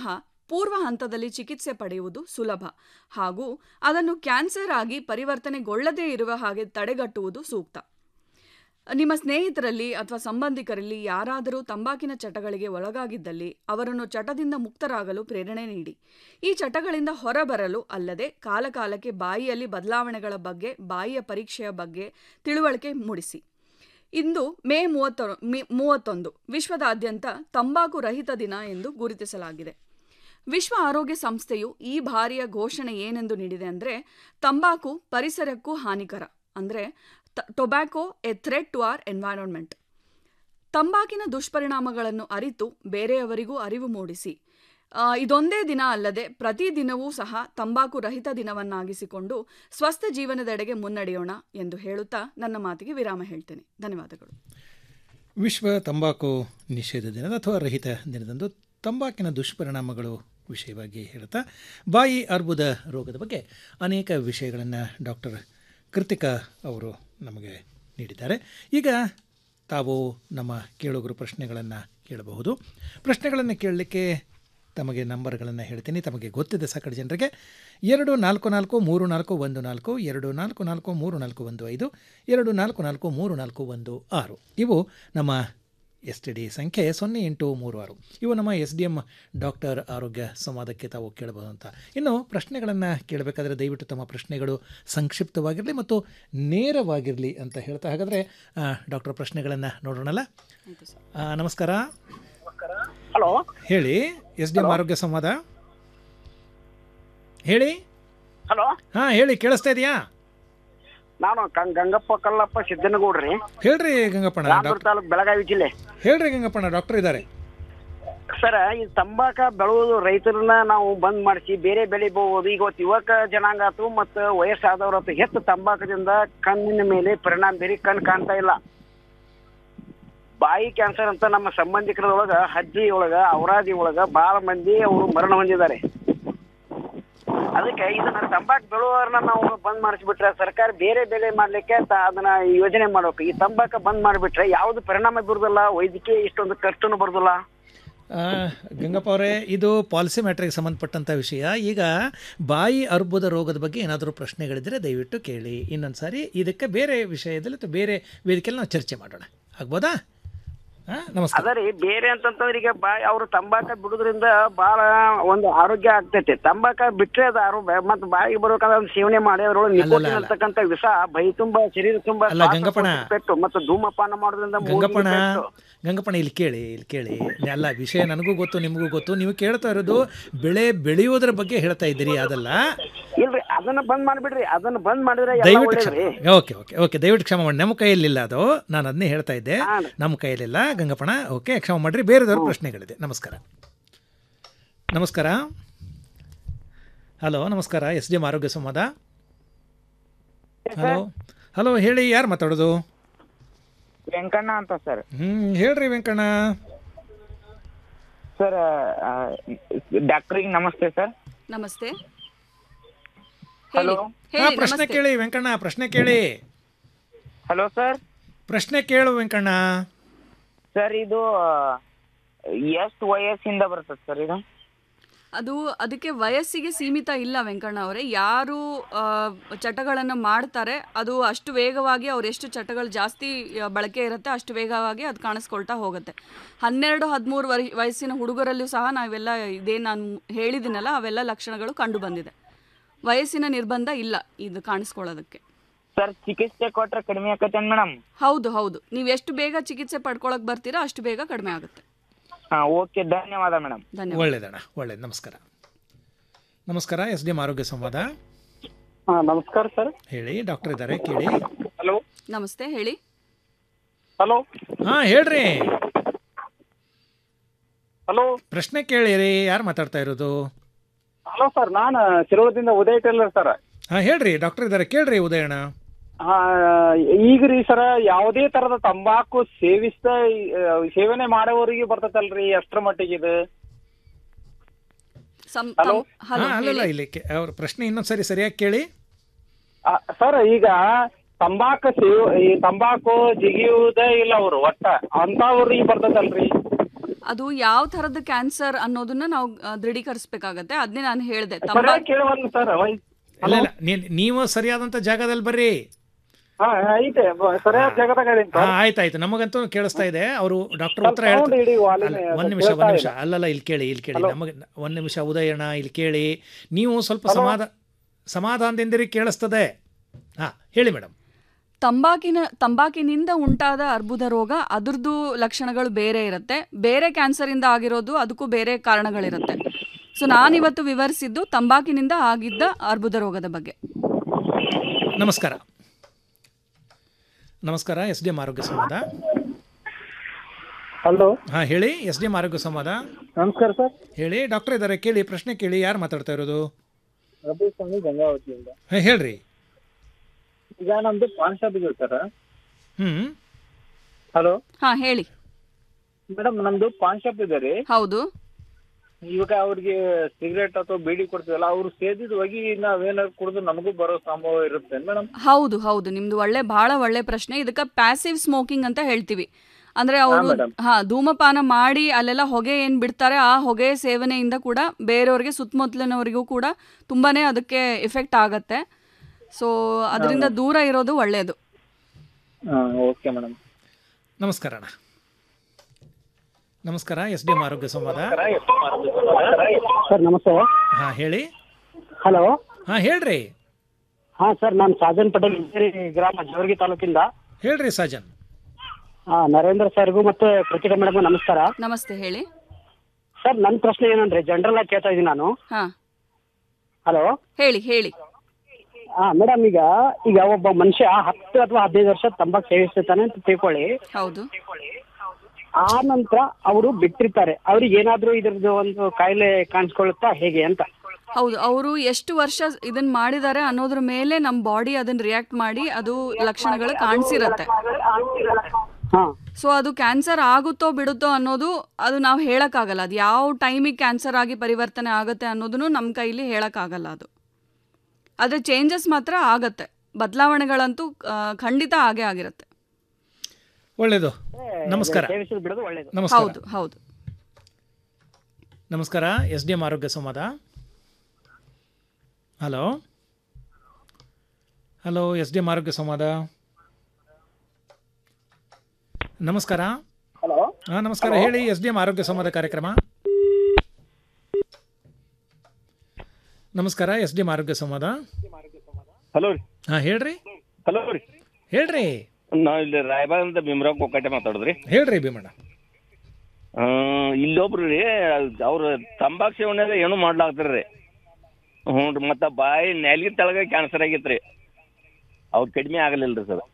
ಪೂರ್ವ ಹಂತದಲ್ಲಿ ಚಿಕಿತ್ಸೆ ಪಡೆಯುವುದು ಸುಲಭ ಹಾಗೂ ಅದನ್ನು ಕ್ಯಾನ್ಸರ್ ಆಗಿ ಪರಿವರ್ತನೆಗೊಳ್ಳದೇ ಇರುವ ಹಾಗೆ ತಡೆಗಟ್ಟುವುದು ಸೂಕ್ತ ನಿಮ್ಮ ಸ್ನೇಹಿತರಲ್ಲಿ ಅಥವಾ ಸಂಬಂಧಿಕರಲ್ಲಿ ಯಾರಾದರೂ ತಂಬಾಕಿನ ಚಟಗಳಿಗೆ ಒಳಗಾಗಿದ್ದಲ್ಲಿ ಅವರನ್ನು ಚಟದಿಂದ ಮುಕ್ತರಾಗಲು ಪ್ರೇರಣೆ ನೀಡಿ ಈ ಚಟಗಳಿಂದ ಹೊರಬರಲು ಅಲ್ಲದೆ ಕಾಲಕಾಲಕ್ಕೆ ಬಾಯಿಯಲ್ಲಿ ಬದಲಾವಣೆಗಳ ಬಗ್ಗೆ ಬಾಯಿಯ ಪರೀಕ್ಷೆಯ ಬಗ್ಗೆ ತಿಳುವಳಿಕೆ ಮೂಡಿಸಿ ಇಂದು ಮೇ ಮೂವತ್ತೊ ಮಿ- ಮೂವತ್ತೊಂದು ವಿಶ್ವದಾದ್ಯಂತ ತಂಬಾಕು ರಹಿತ ದಿನ ಎಂದು ಗುರುತಿಸಲಾಗಿದೆ ವಿಶ್ವ ಆರೋಗ್ಯ ಸಂಸ್ಥೆಯು ಈ ಬಾರಿಯ ಘೋಷಣೆ ಏನೆಂದು ನೀಡಿದೆ ಅಂದರೆ ತಂಬಾಕು ಪರಿಸರಕ್ಕೂ ಹಾನಿಕರ ಅಂದರೆ tobacco a threat to our environment ತಂಬಾಕಿನ ದುಷ್ಪರಿಣಾಮಗಳನ್ನು ಅರಿತು ಬೇರೆಯವರಿಗೂ ಅರಿವು ಮೂಡಿಸಿ ಆ, ಇದೊಂದೇ ದಿನ ಅಲ್ಲದೆ ಪ್ರತಿದಿನವೂ ಸಹ ತಂಬಾಕು ರಹಿತ ದಿನವನ್ನಾಗಿಸಿಕೊಂಡು ಸ್ವಸ್ಥ ಜೀವನದೆಡೆಗೆ ಮುನ್ನಡೆಯೋಣ ಎಂದು ಹೇಳುತ್ತಾ ನನ್ನ ಮಾತಿಗೆ ವಿರಾಮ ಹೇಳ್ತೇನೆ ಧನ್ಯವಾದಗಳು ವಿಶ್ವ ತಂಬಾಕು ನಿಷೇಧ ದಿನದ ಅಥವಾ ರಹಿತ ದಿನದಂದು ತಂಬಾಕಿನ ದುಷ್ಪರಿಣಾಮಗಳು ವಿಷಯವಾಗಿ ಹೇಳ್ತಾ ಬಾಯಿ ಅರ್ಬುದ ರೋಗದ ಬಗ್ಗೆ ಅನೇಕ ವಿಷಯಗಳನ್ನು ಡಾಕ್ಟರ್ ಕೃತಿಕಾ ಅವರು ನಮಗೆ ನೀಡಿದ್ದಾರೆ ಈಗ ತಾವು ನಮ್ಮ ಕೇಳುಗರು ಪ್ರಶ್ನೆಗಳನ್ನು ಕೇಳಬಹುದು ಪ್ರಶ್ನೆಗಳನ್ನು ಕೇಳಲಿಕ್ಕೆ ತಮಗೆ ನಂಬರ್ಗಳನ್ನು ಹೇಳ್ತೀನಿ ತಮಗೆ ಗೊತ್ತಿದೆ ಸಾಕಷ್ಟು ಜನರಿಗೆ ಎರಡು ನಾಲ್ಕು ನಾಲ್ಕು ಮೂರು ನಾಲ್ಕು ಒಂದು ನಾಲ್ಕು ಎರಡು ನಾಲ್ಕು ನಾಲ್ಕು ಮೂರು ನಾಲ್ಕು ಒಂದು ಐದು ಎರಡು ನಾಲ್ಕು ನಾಲ್ಕು ಮೂರು ನಾಲ್ಕು ಒಂದು ಆರು ಇವು ನಮ್ಮ ಎಸ್ ಟಿ ಡಿ ಸಂಖ್ಯೆ ಸೊನ್ನೆ ಎಂಟು ಮೂರು ಆರು ಇವು ನಮ್ಮ ಎಸ್ ಡಿ ಎಮ್ ಡಾಕ್ಟರ್ ಆರೋಗ್ಯ ಸಂವಾದಕ್ಕೆ ತಾವು ಕೇಳಬಹುದು ಅಂತ ಇನ್ನು ಪ್ರಶ್ನೆಗಳನ್ನು ಕೇಳಬೇಕಾದ್ರೆ ದಯವಿಟ್ಟು ತಮ್ಮ ಪ್ರಶ್ನೆಗಳು ಸಂಕ್ಷಿಪ್ತವಾಗಿರಲಿ ಮತ್ತು ನೇರವಾಗಿರಲಿ ಅಂತ ಹೇಳ್ತಾ ಹಾಗಾದರೆ ಡಾಕ್ಟರ್ ಪ್ರಶ್ನೆಗಳನ್ನು ನೋಡೋಣಲ್ಲ ಆ, ನಮಸ್ಕಾರ ಹಲೋ ಹೇಳಿ ಎಸ್ ಡಿ ಎಂ ಆರೋಗ್ಯ ಸಂವಾದ ಹೇಳಿ ಹಲೋ ಹಾಂ ಹೇಳಿ ಕೇಳಿಸ್ತಾ ಇದೆಯಾ ನಾನು ಕಂ- ಗಂಗಪ್ಪ ಕಲ್ಲಪ್ಪ ಸಿದ್ದನಗೌಡ್ರಿ ಹೇಳ್ರಿ ಗಂಗಪ್ಪಣ್ಣ ರಾಮದುರ್ಗ ಡಾಕ್ಟರ್ ತಾಲೂಕ್ ಬೆಳಗಾವಿ ಜಿಲ್ಲೆ ಹೇಳ್ರಿ ಗಂಗಪ್ಪಣ್ಣ ಡಾಕ್ಟರ್ ಇದ್ದಾರೆ ಸರ್ ಈ ತಂಬಾಕ ಬೆಳೆಯೋದು ರೈತರನ್ನ ನಾವು ಬಂದ್ ಮಾಡಿಸಿ ಬೇರೆ ಬೆಳೆ ಬೆಳೆಬಹುದು ಈಗ ಇವತ್ತು ಯುವಕ ಜನಾಂಗ ಆತು ಮತ್ತು ವಯಸ್ಸಾದವ್ರ ಆತು ಹೆಚ್ಚು ತಂಬಾಕದಿಂದ ಕಣ್ಣಿನ ಮೇಲೆ ಪರಿಣಾಮ ಬೀರಿ ಕಣ್ಣು ಕಾಣ್ತಾ ಇಲ್ಲ ಬಾಯಿ ಕ್ಯಾನ್ಸರ್ ಅಂತ ನಮ್ಮ ಸಂಬಂಧಿಕರೊಳಗ ಹಜ್ಜಿ ಒಳಗ ಔರಾದಿ ಒಳಗ ಬಹಳ ಮಂದಿ ಅವರು ಮರಣ ಹೊಂದಿದ್ದಾರೆ ಅದಕ್ಕೆ ಇದನ್ನ ತಂಬಾಕು ಬೆಳೆಯೋರ್ನ ನಾವು ಬಂದ್ ಮಾಡಿಸ್ಬಿಟ್ರೆ ಸರ್ಕಾರ ಬೇರೆ ಬೆಳೆ ಮಾಡ್ಲಿಕ್ಕೆ ತ- ಅದನ್ನ ಯೋಜನೆ ಮಾಡ್ಬೇಕು ಈ ತಂಬಾಕ ಬಂದ್ ಮಾಡಿಬಿಟ್ರೆ ಯಾವ್ದು ಪರಿಣಾಮ ಬೀರುದಿಲ್ಲ ವೈದ್ಯಕೀಯ ಇಷ್ಟೊಂದು ಖರ್ಚುನು ಬರುದಿಲ್ಲ ಆ, ಗಂಗಪ್ಪ ಅವರೇ ಇದು ಪಾಲಿಸಿ ಮ್ಯಾಟ್ರಿಗೆ ಸಂಬಂಧಪಟ್ಟಂಥ ವಿಷಯ ಈಗ ಬಾಯಿ ಅರ್ಬುದ ರೋಗದ ಬಗ್ಗೆ ಏನಾದರೂ ಪ್ರಶ್ನೆಗಳಿದ್ದರೆ ದಯವಿಟ್ಟು ಕೇಳಿ ಇನ್ನೊಂದು ಸಾರಿ ಇದಕ್ಕೆ ಬೇರೆ ವಿಷಯದಲ್ಲಿ ಅಥವಾ ಬೇರೆ ವೇದಿಕೆಯಲ್ಲಿ ನಾವು ಚರ್ಚೆ ಮಾಡೋಣ ಆಗ್ಬೋದಾ ಹಾಂ ನಮಸ್ಕಾರ ಅದರಿ ಬೇರೆ ಅಂತಂತಂದ್ರೆ ಈಗ ಬಾಯಿ ಅವ್ರು ತಂಬಾಕ ಬಿಡುದ್ರಿಂದ ಬಹಳ ಒಂದು ಆರೋಗ್ಯ ಆಗ್ತೈತಿ ತಂಬಾಕ ಬಿಟ್ರೆ ಅದು ಆರೋಗ್ಯ ಮತ್ತೆ ಬಾಯಿಗೆ ಬರ್ಬೇಕಂದ್ರೆ ಅದನ್ನ ಸೇವನೆ ಮಾಡಿ ಅದ್ರೊಳಗೆ ಅಲ್ಲಲ್ಲ, ನಿಕೋಟಿನ್ ಅಂತಕ್ಕಂಥ ವಿಷ ಬೈ ತುಂಬಾ ಶರೀರ ತುಂಬಾ ಅಲ್ಲ, ಗಂಗಪ್ಪಣ. ಪೆಟ್ಟು ಮತ್ತು ಧೂಮಪಾನ ಮಾಡೋದ್ರಿಂದ ಮೂಗಿಗೆ ಗಂಗಪ್ಪಣ ಪೆಟ್ಟು. ಗಂಗಪ್ಪಣ ಇಲ್ಲಿ ಕೇಳಿ ಇಲ್ಲಿ ಕೇಳಿ ಅಲ್ಲ ವಿಷಯ ನನಗೂ ಗೊತ್ತು ನಿಮಗೂ ಗೊತ್ತು ನೀವು ಕೇಳ್ತಾ ಇರೋದು ಬೆಳೆ ಬೆಳೆಯೋದ್ರ ಬಗ್ಗೆ ಹೇಳ್ತಾ ಇದ್ದೀರಿ ಅದಲ್ಲ ಇಲ್ರಿ ಅದನ್ನ ಬಂದ್ ಮಾಡ್ಬಿಡ್ರಿ ಅದನ್ನ ಬಂದ್ ಮಾಡಿದ್ರೆ ಎಲ್ಲ ದಯವಿಟ್ಟು ಒಳ್ಳೇದ್ರಿ ಕ್ಷಮ ಓಕೆ ಓಕೆ ಓಕೆ ದಯವಿಟ್ಟು ಕ್ಷಮ ಮಾಡಿ ನಮ್ಮ ಕೈಯಲ್ಲಿಲ್ಲ ಅದು ನಾನು ಅದನ್ನೇ ಹೇಳ್ತಾ ಇದ್ದೆ ನಮ್ಮ ಕೈಯಲ್ಲಿಲ್ಲ ಗಂಗಪ್ಪಣ ಓಕೆ ಕ್ಷಮ ಮಾಡಿರಿ ಬೇರೆದವ್ರ ಪ್ರಶ್ನೆಗಳಿದೆ ನಮಸ್ಕಾರ ನಮಸ್ಕಾರ ಹಲೋ ನಮಸ್ಕಾರ ಎಸ್ ಡಿ ಎಂ ಆರೋಗ್ಯ ಸಂವಾದ ಹಲೋ ಹಲೋ ಹೇಳಿ ಯಾರು ಮಾತಾಡೋದು ವೆಂಕಣ್ಣ ಅಂತ ಸರ್ ಹ್ಮ್ ಹೇಳ್ರಿ ವೆಂಕಣ್ಣ ಸರ್ ಡಾಕ್ಟ್ರಿಗೆ ನಮಸ್ತೆ ಸರ್ ನಮಸ್ತೆ ಹಲೋ ಹಾ ಪ್ರಶ್ನೆ ಕೇಳಿ ವೆಂಕಣ್ಣ ಪ್ರಶ್ನೆ ಕೇಳಿ ಹಲೋ ಸರ್ ಪ್ರಶ್ನೆ ಕೇಳು ವೆಂಕಣ್ಣ ಸರ್ ಇದು ಎಷ್ಟು ವಯಸ್ಸಿಂದ ಬರ್ತದೆ ಸರ್ ಇದು ಅದು ಅದಕ್ಕೆ ವಯಸ್ಸಿಗೆ ಸೀಮಿತ ಇಲ್ಲ ವೆಂಕಣ್ಣ ಅವರೇ ಯಾರು ಆ, ಚಟಗಳನ್ನು ಮಾಡ್ತಾರೆ ಅದು ಅಷ್ಟು ವೇಗವಾಗಿ ಅವ್ರು ಎಷ್ಟು ಚಟಗಳು ಜಾಸ್ತಿ ಆ, ಬಳಕೆ ಇರುತ್ತೆ ಅಷ್ಟು ವೇಗವಾಗಿ ಅದು ಕಾಣಿಸ್ಕೊಳ್ತಾ ಹೋಗುತ್ತೆ ಹನ್ನೆರಡು ಹದಿಮೂರು ವರಿ ವಯಸ್ಸಿನ ಹುಡುಗರಲ್ಲೂ ಸಹ ನಾವೆಲ್ಲ ಇದೇ ನಾನು ಹೇಳಿದ್ದೀನಲ್ಲ ಅವೆಲ್ಲ ಲಕ್ಷಣಗಳು ಕಂಡು ಬಂದಿದೆ ವಯಸ್ಸಿನ ನಿರ್ಬಂಧ ಇಲ್ಲ ಇದು ಕಾಣಿಸ್ಕೊಳ್ಳೋದಕ್ಕೆ ಸರ್ ಚಿಕಿತ್ಸೆ ಕೊಟ್ರೆ ಕಡಿಮೆ ಆಕತ್ತೇನ್ ಮೇಡಮ್ ಹೌದು ಹೌದು ನೀವು ಎಷ್ಟು ಬೇಗ ಚಿಕಿತ್ಸೆ ಪಡ್ಕೊಳಕ್ ಬರ್ತೀರಾ ಅಷ್ಟು ಬೇಗ ಕಡಿಮೆ ಆಗುತ್ತೆ ಹಾ ಓಕೆ ಧನ್ಯವಾದ ಮೇಡಮ್ ಧನ್ಯವಾದ ಒಳ್ಳೇದಣ್ಣ ಒಳ್ಳೇದು ನಮಸ್ಕಾರ ನಮಸ್ಕಾರ ಎಸ್ ಡಿ ಎಂ ಆರೋಗ್ಯ ಸಂವಾದ ನಮಸ್ಕಾರ ಸರ್ ಹೇಳಿ ಡಾಕ್ಟರ್ ಇದ್ದಾರೆ ಕೇಳಿ ಹಲೋ ನಮಸ್ತೆ ಹೇಳಿ ಹಲೋ ಹಾ ಹೇಳ್ರಿ ಹಲೋ ಪ್ರಶ್ನೆ ಕೇಳಿರಿ ಯಾರು ಮಾತಾಡ್ತಾ ಇರೋದು ಹಲೋ ಸರ್ ನಾನು ಶಿರೋಳದಿಂದ ಉದಯ್ ಟೇಲರ್ ಸರ್ ಹಾ ಹೇಳ್ರಿ ಡಾಕ್ಟರ್ ಇದ್ದಾರೆ ಕೇಳ್ರಿ ಉದಯಣ್ಣ ಹಾ ಈಗ ರೀ ಸರ ಯಾವುದೇ ತರದ ತಂಬಾಕು ಸೇವಿಸ್ತ ಆ, ಸೇವನೆ ಮಾಡೋವರಿಗೆ ಬರ್ತೈತಲ್ರಿ ಎಷ್ಟ್ರ ಮಟ್ಟಿಗೆ ಇದು ಸಂ- ಹಲೋ ತಂ- ಹಲೋ ಹಾ, ಅಲ್ಲಲ್ಲ ಹೇಳಿ. ಇಲ್ಲಿ ಕೆ- ಅವ್ರ ಪ್ರಶ್ನೆ ಇನ್ನೊಂದ್ಸರಿ ಸರಿಯಾಗಿ ಕೇಳಿ ಆ, ಸರ್ ಈಗ ತಂಬಾಕು ಸೇವ್ ಈ ತಂಬಾಕು ಜಿಗಿಯುವುದೇ ಇಲ್ಲ ಅವರು ಒಟ್ಟ ಅಂತವ್ರಿಗೆ ಬರ್ತೈತಲ್ರಿ ಅದು ಯಾವ ಥರದ ಕ್ಯಾನ್ಸರ್ ಅನ್ನೋದನ್ನ ನಾವು ಆ, ದೃಢೀಕರಿಸ್ಬೇಕಾಗತ್ತೆ ಅದನ್ನೇ ನಾನು ಹೇಳಿದೆ ಸರಿಯಾಗಿ ಕೇಳುವಲ್ಲ ಸರ್ ಇಲ್ಲ ಇಲ್ಲ ನೀನ್- ನೀವು ಸರಿಯಾದಂತ ಜಾಗದಲ್ಲಿ ಬರ್ರಿ ಹಾ ಐತೆ ಬ- ಸರಿಯಾದ ಜಾಗದಾಗ ಹೇಳಿನಿ ಹಾ ಸರ್ ಆಯ್ತಾಯ್ತು ನಮಗಂತೂ ಕೇಳಿಸ್ತಾ ಇದೆ ಅವರು ಡಾಕ್ಟರ್ ಸ್ವಲ್ಪ ಉತ್ತರ sound ಹೇಳ್ತಾರೆ ಇಡಿ, ವಾಲಿನ ಅಲ್ಲ, ಸ್ವಲ್ಪ ಒಂದ್ ನಿಮಿಷ ಕೇಳ್ತಾ ಒಂದ್ ನಿಮಿಷ ಇಲ್ಲ. ಅಲ್ಲಲ್ಲ ಇಲ್ಲಿ ಕೇಳಿ ಇಲ್ಲಿ ಕೇಳಿ Hello. ನಮಗೆ ಒಂದ್ ನಿಮಿಷ ಉದಯಣ್ಣ ಇಲ್ಲಿ ಕೇಳಿ ನೀವು ಸ್ವಲ್ಪ Hello. ಸಮಾಧ ಸಮಾಧಾನದಿಂದಿರಿ ಕೇಳಿಸ್ತದೆ ಹಾ ಹೇಳಿ ಮೇಡಮ್ ತಂಬಾಕಿನ ತಂಬಾಕಿನಿಂದ ಉಂಟಾದ ಅರ್ಬುದ ರೋಗ ಅದ್ರದ್ದು ಲಕ್ಷಣಗಳು ಬೇರೆ ಇರುತ್ತೆ ಬೇರೆ ಕ್ಯಾನ್ಸರಿಂದ ಆಗಿರೋದು ಅದಕ್ಕೂ ಬೇರೆ ಕಾರಣಗಳಿರುತ್ತೆ ಸೊ ನಾನಿವತ್ತು ವಿವರಿಸಿದ್ದು ತಂಬಾಕಿನಿಂದ ಆಗಿದ್ದ ಅರ್ಬುದ ರೋಗದ ಬಗ್ಗೆ ನಮಸ್ಕಾರ ನಮಸ್ಕಾರ ಎಸ್ ಡಿ ಎಂ ಆರೋಗ್ಯ ಸಂವಾದ ಹಲೋ ಹಾ ಹೇಳಿ ಎಸ್ ಡಿ ಎಂ ಆರೋಗ್ಯ ಸಂವಾದ ನಮಸ್ಕಾರ ಸರ್ ಹೇಳಿ ಡಾಕ್ಟರ್ ಇದ್ದಾರೆ ಕೇಳಿ ಪ್ರಶ್ನೆ ಕೇಳಿ ಯಾರು ಮಾತಾಡ್ತಾ ಇರೋದು ರವಿ ಸ್ವಾಮಿ ಗಂಗಾವತಿಯಿಂದ ಹಾ, ಹೇಳ್ರಿ ಈಗ ನಮ್ದು ಪಾನ್ ಶಾಪ್ ಇದೆ ಸರ್ ಹ್ಮ್ ಹಲೋ ಹಾ ಹೇಳಿ ಮೇಡಮ್ ನಮ್ದು ಪಾನ್ ಶಾಪ್ ಇದೆ ರೀ ಹೌದು ಇವಾಗ ಅವ್ರಿಗೆ ಸಿಗರೇಟ್ ಅಥವಾ ಬೀಡಿ ಕೊಡ್ತೀವಲ್ಲ ಅವ್ರು ಸೇದಿದ ಹೋಗಿ ನಾವೇನಾದ್ರು ಕುಡಿದು ನಮಗೂ ಬರೋ ಸಂಭವ ಇರುತ್ತೆ ಮೇಡಮ್ ಹೌದು ಹೌದು ನಿಮ್ದು ಒಳ್ಳೆ ಬಹಳ ಒಳ್ಳೆ ಪ್ರಶ್ನೆ ಇದಕ್ಕೆ ಪ್ಯಾಸಿವ್ ಸ್ಮೋಕಿಂಗ್ ಅಂತ ಹೇಳ್ತೀವಿ ಅಂದ್ರೆ ಅವರು madam. ಹಾ ಧೂಮಪಾನ ಮಾಡಿ ಅಲ್ಲೆಲ್ಲ ಹೊಗೆ ಏನ್ ಬಿಡ್ತಾರೆ ಆ ಹೊಗೆ ಸೇವನೆಯಿಂದ ಕೂಡ ಬೇರೆಯವ್ರಿಗೆ ಸುತ್ತಮುತ್ತಲಿನವರಿಗೂ ಕೂಡ ತುಂಬಾನೇ ಅದಕ್ಕೆ ಎಫೆಕ್ಟ್ ಆಗತ್ತೆ ಸೊ ಅದರಿಂದ ದೂರ ಇರೋದು ಒಳ್ಳೆಯದು ಹಾಂ ಓಕೆ ಮೇಡಮ್ ನಮಸ್ಕಾರ ಅಣ್ಣ ನಮಸ್ಕಾರ ಎಸ್ ಡಿ ಎಂ ಆರೋಗ್ಯ ಸಂವಾದ ಸರ್ ನಮಸ್ತೆ ಹಾ ಹೇಳಿ ಹಲೋ ಹಾ ಹೇಳ್ರಿ ಹಾ ಸರ್ ನಾನು ಸಾಜನ್ ಪಟೇಲ್ ಹಿರೇಕೆರೆ ಗ್ರಾಮ ಜವರ್ಗಿ ತಾಲೂಕಿಂದ ಹೇಳ್ರಿ ಸಾಜನ್ ಹಾ ನರೇಂದ್ರ ಸರ್ಗೂ ಮತ್ತೆ ಕೃತಿಕಾ ಮೇಡಮ್ ನಮಸ್ಕಾರ ನಮಸ್ತೆ ಹೇಳಿ ಸರ್ ನನ್ನ ಪ್ರಶ್ನೆ ಏನಂದ್ರೆ ಜನರಲ್ ಆಗಿ ಕೇಳ್ತಾ ಇದ್ದೀನಿ ನಾನು ಹಾ ಹಲೋ ಹೇಳಿ ಹೇಳಿ ಹಾ ಮೇಡಮ್ ಈಗ ಈಗ ಒಬ್ಬ ಮನುಷ್ಯ ಹತ್ತು ಅಥವಾ ಹದಿನೈದು ವರ್ಷ ತಂಬಾಕು ಸೇವಿಸ್ತಿರ್ತಾನೆ ಅಂತ ತಿಳ್ಕೊಳ್ಳಿ ಹೌದು ಆ ನಂತರ ಅವರು ಬಿಟ್ಟಿರ್ತಾರೆ ಅವ್ರಿಗೆ ಏನಾದ್ರೂ ಇದ್ರದ್ದು ಒಂದು ಕಾಯಿಲೆ ಕಾಣಿಸ್ಕೊಳ್ಳುತ್ತಾ ಹೇಗೆ ಅಂತ ಹೌದು ಅವರು ಎಷ್ಟು ವರ್ಷ ಇದನ್ನ ಮಾಡಿದ್ದಾರೆ ಅನ್ನೋದ್ರ ಮೇಲೆ ನಮ್ಮ ಬಾಡಿ ಅದನ್ನ ರಿಯಾಕ್ಟ್ ಮಾಡಿ ಅದು ಲಕ್ಷಣಗಳು ಕಾಣಿಸಿರತ್ತೆ ಸೊ ಅದು ಕ್ಯಾನ್ಸರ್ ಆಗುತ್ತೋ ಬಿಡುತ್ತೋ ಅನ್ನೋದು ಅದು ನಾವು ಹೇಳಕ್ಕಾಗಲ್ಲ ಅದು ಯಾವ ಟೈಮಿಗೆ ಕ್ಯಾನ್ಸರ್ ಆಗಿ ಪರಿವರ್ತನೆ ಆಗುತ್ತೆ ಅನ್ನೋದನ್ನು ನಮ್ಮ ಕೈಲಿ ಹೇಳಕ್ಕಾಗಲ್ಲ ಅದು ಆದರೆ ಚೇಂಜಸ್ ಮಾತ್ರ ಆಗತ್ತೆ ಬದಲಾವಣೆಗಳಂತೂ ಆ, ಖಂಡಿತ ಆಗೇ ಆಗಿರುತ್ತೆ ಒಳ್ಳೇದು ನಮಸ್ಕಾರ ಸೇವಿಸೋದು ಬಿಡೋದು ಒಳ್ಳೇದು ನಮಸ್ಕಾರ ಹೌದು ಹೌದು ನಮಸ್ಕಾರ ಎಸ್ ಡಿ ಎಂ ಆರೋಗ್ಯ ಸಂವಾದ hello hello S D M ಆರೋಗ್ಯ ಸಂವಾದ ನಮಸ್ಕಾರ ಹಲೋ ಹಾ ನಮಸ್ಕಾರ ಹೇಳಿ ಎಸ್ ಡಿ ಎಂ ಆರೋಗ್ಯ ಸಂವಾದ ಕಾರ್ಯಕ್ರಮ ನಮಸ್ಕಾರ ಎಸ್ ಡಿ ಎಂ ಆರೋಗ್ಯ ಸಂವಾದ ಹಲೋ ರೀ ಹಾ ಹೇಳ್ರಿ ಹಲೋ ರೀ ಹೇಳ್ರಿ ನಾವು ಇಲ್ಲಿ ರಾಯಬಾಗದಿಂದ ಭೀಮರಾವ್ ಕೊಕ್ಕಟ್ಟೆ ಮಾತಾಡೋದ್ರಿ ಹೇಳ್ರಿ ಭೀಮಣ್ಣ ಆ, ಇಲ್ಲೊಬ್ರು ರೀ ಅವ್ರು ತಂಬಾಕು ಸೇವನೆ ಏನು ಮಾಡ್ಲಾಗ್ತಾರ ರೀ ಹ್ಞೂ ರೀ ಮತ್ತು ಬಾಯಿ ನೆಲಗಿ ತೆಳಗ ಕ್ಯಾನ್ಸರ್ ಆಗಿತ್ತು ರೀ ಅವ್ರು ಕಡಿಮೆ ಆಗಲಿಲ್ಲ ರೀ ಸರ್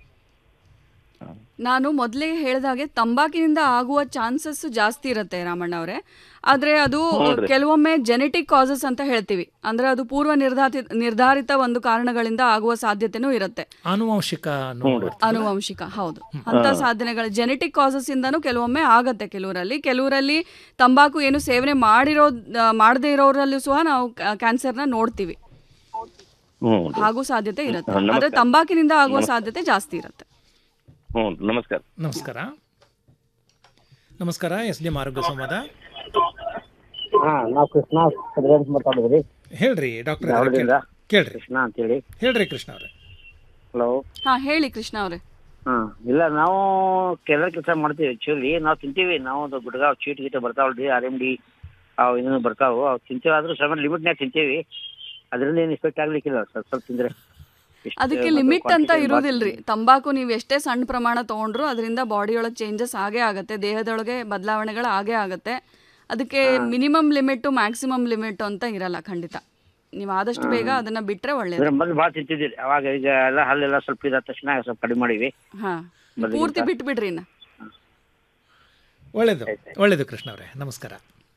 ನಾನು ಮೊದಲೇ ಹೇಳಿದಾಗೆ ತಂಬಾಕಿನಿಂದ ಆಗುವ ಚಾನ್ಸಸ್ ಜಾಸ್ತಿ ಇರುತ್ತೆ ರಾಮಣ್ಣ ಅವರೇ ಆದರೆ ಅದು ಹ್ಞೂನ್ರಿ. ಕೆಲವೊಮ್ಮೆ ಜೆನೆಟಿಕ್ ಕಾಸಸ್ ಅಂತ ಹೇಳ್ತೀವಿ ಅಂದ್ರೆ ಅದು ಪೂರ್ವ ನಿರ್ಧಾರಿತ ನಿರ್ಧಾರಿತ ಒಂದು ಕಾರಣಗಳಿಂದ ಆಗುವ ಸಾಧ್ಯತೆನೂ ಇರುತ್ತೆ ಆನುವಂಶಿಕ ಆನುವಂಶಿಕ ಹೌದು ಅಂತ ಸಾಧನೆಗಳು ಜೆನೆಟಿಕ್ ಕಾಸಸ್ ಇಂದನೂ ಕೆಲವೊಮ್ಮೆ ಆಗತ್ತೆ ಕೆಲವರಲ್ಲಿ ಕೆಲವರಲ್ಲಿ ತಂಬಾಕು ಏನು ಸೇವನೆ ಮಾಡಿರೋ ಮಾಡದೇ ಇರೋರಲ್ಲೂ ಸಹ ನಾವು ಕ್ಯಾನ್ಸರ್ನ ನೋಡ್ತೀವಿ ಹ್ಞೂ ಹಾಗೂ ಸಾಧ್ಯತೆ ಇರುತ್ತೆ ಹಾ, ನಮಸ್ಕಾರ. ಆದ್ರೆ ತಂಬಾಕಿನಿಂದ ಆಗುವ ನಮಸ್ಕಾರ. ಸಾಧ್ಯತೆ ಜಾಸ್ತಿ ಇರುತ್ತೆ ಹ್ಞೂ ನಮಸ್ಕಾರ ನಮಸ್ಕಾರ ನಮಸ್ಕಾರ ಎಸ್ ಡಿ ಎಂ ಆರೋಗ್ಯ ಸಂವಾದ ಹಾ ನಾವು ಕೃಷ್ಣ ಸದ್ರಂತ ಮಾತಾಡಿದ್ರಿ ಹೇಳ್ರಿ ಡಾಕ್ಟರ್ ಧಾರವಾಡದಿಂದ ಕೇಳ್ರಿ ಕೃಷ್ಣ ಅಂತೇಳಿ ಹೇಳ್ರಿ ಕೃಷ್ಣ ಅವ್ರೆ ಹಲೋ ಹಾ ಹೇಳಿ ಕೃಷ್ಣ ಅವರೇ ಹಾ ಇಲ್ಲ ನಾವು ಕೆಲಸ ಕೆಲಸ ಮಾಡ್ತೀವಿ ಆಕ್ಚುಲಿ ನಾವು ತಿಂತೀವಿ ನಾವು ಒಂದು ಗುಡ್ಗಾವ್ ಚೀಟ್ ಗೀಟ ಬರ್ತಾವಲ್ರಿ ಆರ್ ಎಮ್ ಡಿ ಅವು ಇನ್ನೂ ಬರ್ತಾವು ಅವು ತಿಂತೀವಿ ಆದ್ರೂ ಸಮ ಲಿಮಿಟ್ನಾಗ ತಿಂತೀವಿ ಅದರಿಂದ ಏನು ಇಫೆಕ್ಟ್ ಆಗ್ಲಿಕ್ಕಿಲ್ಲ ಸ್ವಲ್ಪ ಸ್ವಲ್ಪ ತಿಂದ್ರೆ ಇಷ್ಟು ಅದಕ್ಕೆ ಮತ್ತು ಲಿಮಿಟ್ ಅಂತ quantity ಇರೋದಿಲ್ರಿ ತಂಬಾಕು ನೀವು ಎಷ್ಟೇ ಸಣ್ಣ ಪ್ರಮಾಣ ತಗೊಂಡ್ರು ಅದರಿಂದ ಬಾಡಿಯೊಳಗೆ ಚೇಂಜಸ್ ಆಗೇ ಆಗುತ್ತೆ ದೇಹದೊಳಗೆ ಬದಲಾವಣೆಗಳು ಆಗೇ ಆಗುತ್ತೆ ಅದಕ್ಕೆ ಮಿನಿಮಮ್ ಲಿಮಿಟ್ ಮ್ಯಾಕ್ಸಿಮಮ್ ಲಿಮಿಟ್ ಅಂತ ಇರಲ್ಲ ಖಂಡಿತ ನೀವು ಆದಷ್ಟು ಬೇಗ ಅದನ್ನ ಬಿಟ್ರೆ ಒಳ್ಳೇದು ಅಂದ್ರೆ ಮೊದ್ಲು ಭಾಳ ತಿಂತಿದ್ದೀರಿ ಅವಾಗ ಈಗ ಎಲ್ಲ ಹಲ್ಲೆಲ್ಲ ಸ್ವಲ್ಪ ಇದಾದ ತಕ್ಷಣ ಸ್ವಲ್ಪ ಕಡಿಮೆ ಮಾಡಿವಿ ಹಾ ಮೊದ್ಲಿಗಿಂತ. ಪೂರ್ತಿ ಬಿಟ್ಬಿಡ್ರಿ ಇನ್ನ ಒಳ್ಳೇದು ಒಳ್ಳೇದು ಕೃಷ್ಣ ಅವರೇ ನಮಸ್ಕಾರ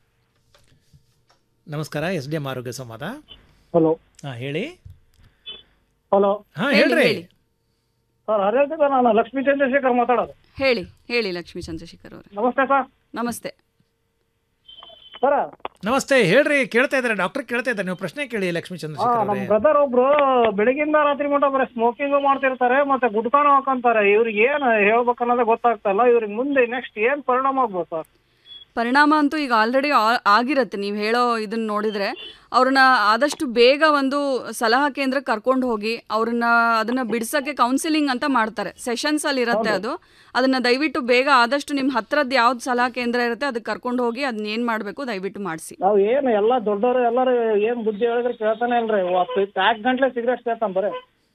ನಮಸ್ಕಾರ ಎಸ್ ಡಿ ಎಂ ಆರೋಗ್ಯ ಸಂವಾದ ಹಲೋ ಹಾ ಹೇಳಿ ಹಲೋ ಹಾ ಹೇಳ್ರಿ ಸರ್ ಹರಿಯಾಣದಿಂದ ನಾನು ಲಕ್ಷ್ಮೀ ಚಂದ್ರಶೇಖರ್ ಮಾತಾಡೋದು ಹೇಳಿ ಹೇಳಿ ಲಕ್ಷ್ಮೀ ಚಂದ್ರಶೇಖರ್ ಅವರೇ ನಮಸ್ತೆ ಸರ್ ನಮಸ್ತೆ ಸರ್ ನಮಸ್ತೆ ಹೇಳ್ರಿ ಕೇಳ್ತಾ ಇದ್ದಾರೆ ಡಾಕ್ಟರ್ ಕೇಳ್ತಾ ಇದ್ದಾರೆ ನೀವು ಪ್ರಶ್ನೆ ಕೇಳಿ ಲಕ್ಷ್ಮೀ ಹಾ ಚಂದ್ರಶೇಖರ್ ನಮ್ಮ ಅವರೇ ಬ್ರದರ್ ಒಬ್ರು ಬೆಳಗಿಂದ ರಾತ್ರಿ ಮಟ್ಟ ಬರೀ ಸ್ಮೋಕಿಂಗ್ ಮಾಡ್ತಿರ್ತಾರೆ ಮತ್ತೆ ಗುಟ್ಕಾನು ಹಾಕೊಂತಾರೆ ಇವ್ರಿಗೆ ಏನ್ ಹೇಳ್ಬೇಕು ಅನ್ನೋದೇ ಗೊತ್ತಾಗ್ತಾ ಇಲ್ಲ ಇವ್ರಿಗೆ ಮುಂದೆ ನೆಕ್ಸ್ಟ್ ಏನ್ ಪರಿಣಾಮ ಆಗ್ಬೋದು ಸರ್ ಪರಿಣಾಮ ಅಂತೂ ಈಗ ಆಲ್ರೆಡಿ ಆಗಿರುತ್ತೆ ನೀವು ಹೇಳೋ ಇದನ್ನ ನೋಡಿದ್ರೆ ಅವ್ರನ್ನ ಆದಷ್ಟು ಬೇಗ ಒಂದು ಸಲಹಾ ಕೇಂದ್ರಕ್ಕೆ ಕರ್ಕೊಂಡು ಹೋಗಿ ಅವ್ರನ್ನ ಅದನ್ನ ಬಿಡ್ಸಕ್ಕೆ ಕೌನ್ಸಿಲಿಂಗ್ ಅಂತ ಮಾಡ್ತಾರೆ ಸೆಷನ್ಸ್ ಅಲ್ಲಿ ಇರುತ್ತೆ ಅದು ಅದನ್ನ ದಯವಿಟ್ಟು ಬೇಗ ಆದಷ್ಟು ನಿಮ್ಮ ಹತ್ರದ್ದು ಯಾವ್ದು ಸಲಹಾ ಕೇಂದ್ರ ಇರುತ್ತೆ ಅದಕ್ಕೆ ಕರ್ಕೊಂಡು ಹೋಗಿ ಅದನ್ನ ಏನ್ ಮಾಡಬೇಕು ದಯವಿಟ್ಟು ಮಾಡಿಸಿ ನಾವ್ ಏನ್ ಎಲ್ಲಾ ದೊಡ್ಡವರು ಎಲ್ಲಾರು ಏನ್ ಬುದ್ಧಿ ಹೇಳಿದ್ರೆ ಕೇಳ್ತಾನೆ ಇಲ್ರಿ ನಾಲ್ಕು ಗಂಟ್ಲೆ ಸಿಗರೇಟ್ ಸೇತಾನ ಬರೇ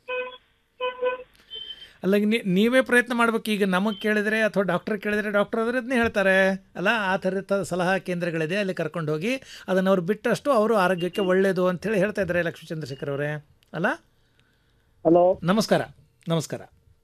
ಅಲ್ಲ ನೀ- ನೀವೇ ಪ್ರಯತ್ನ ಮಾಡ್ಬೇಕು ಈಗ ನಮಗೆ ಕೇಳಿದರೆ ಅಥವಾ ಡಾಕ್ಟರ್ ಕೇಳಿದರೆ ಡಾಕ್ಟರ್ ಆದರೆ ಅದನ್ನೇ ಹೇಳ್ತಾರೆ ಅಲ್ಲ ಆ ಥರದ ಸಲಹಾ ಕೇಂದ್ರಗಳಿದೆ ಅಲ್ಲಿ ಕರ್ಕೊಂಡು ಹೋಗಿ ಅದನ್ನು ಅವ್ರು ಬಿಟ್ಟಷ್ಟು ಅವರು ಆರೋಗ್ಯಕ್ಕೆ ಒಳ್ಳೆಯದು ಅಂತೇಳಿ ಹೇಳ್ತಾ ಇದ್ದಾರೆ ಲಕ್ಷ್ಮೀ ಚಂದ್ರಶೇಖರ್ ಅವರೇ ಅಲ್ಲ ಹಲೋ ನಮಸ್ಕಾರ ನಮಸ್ಕಾರ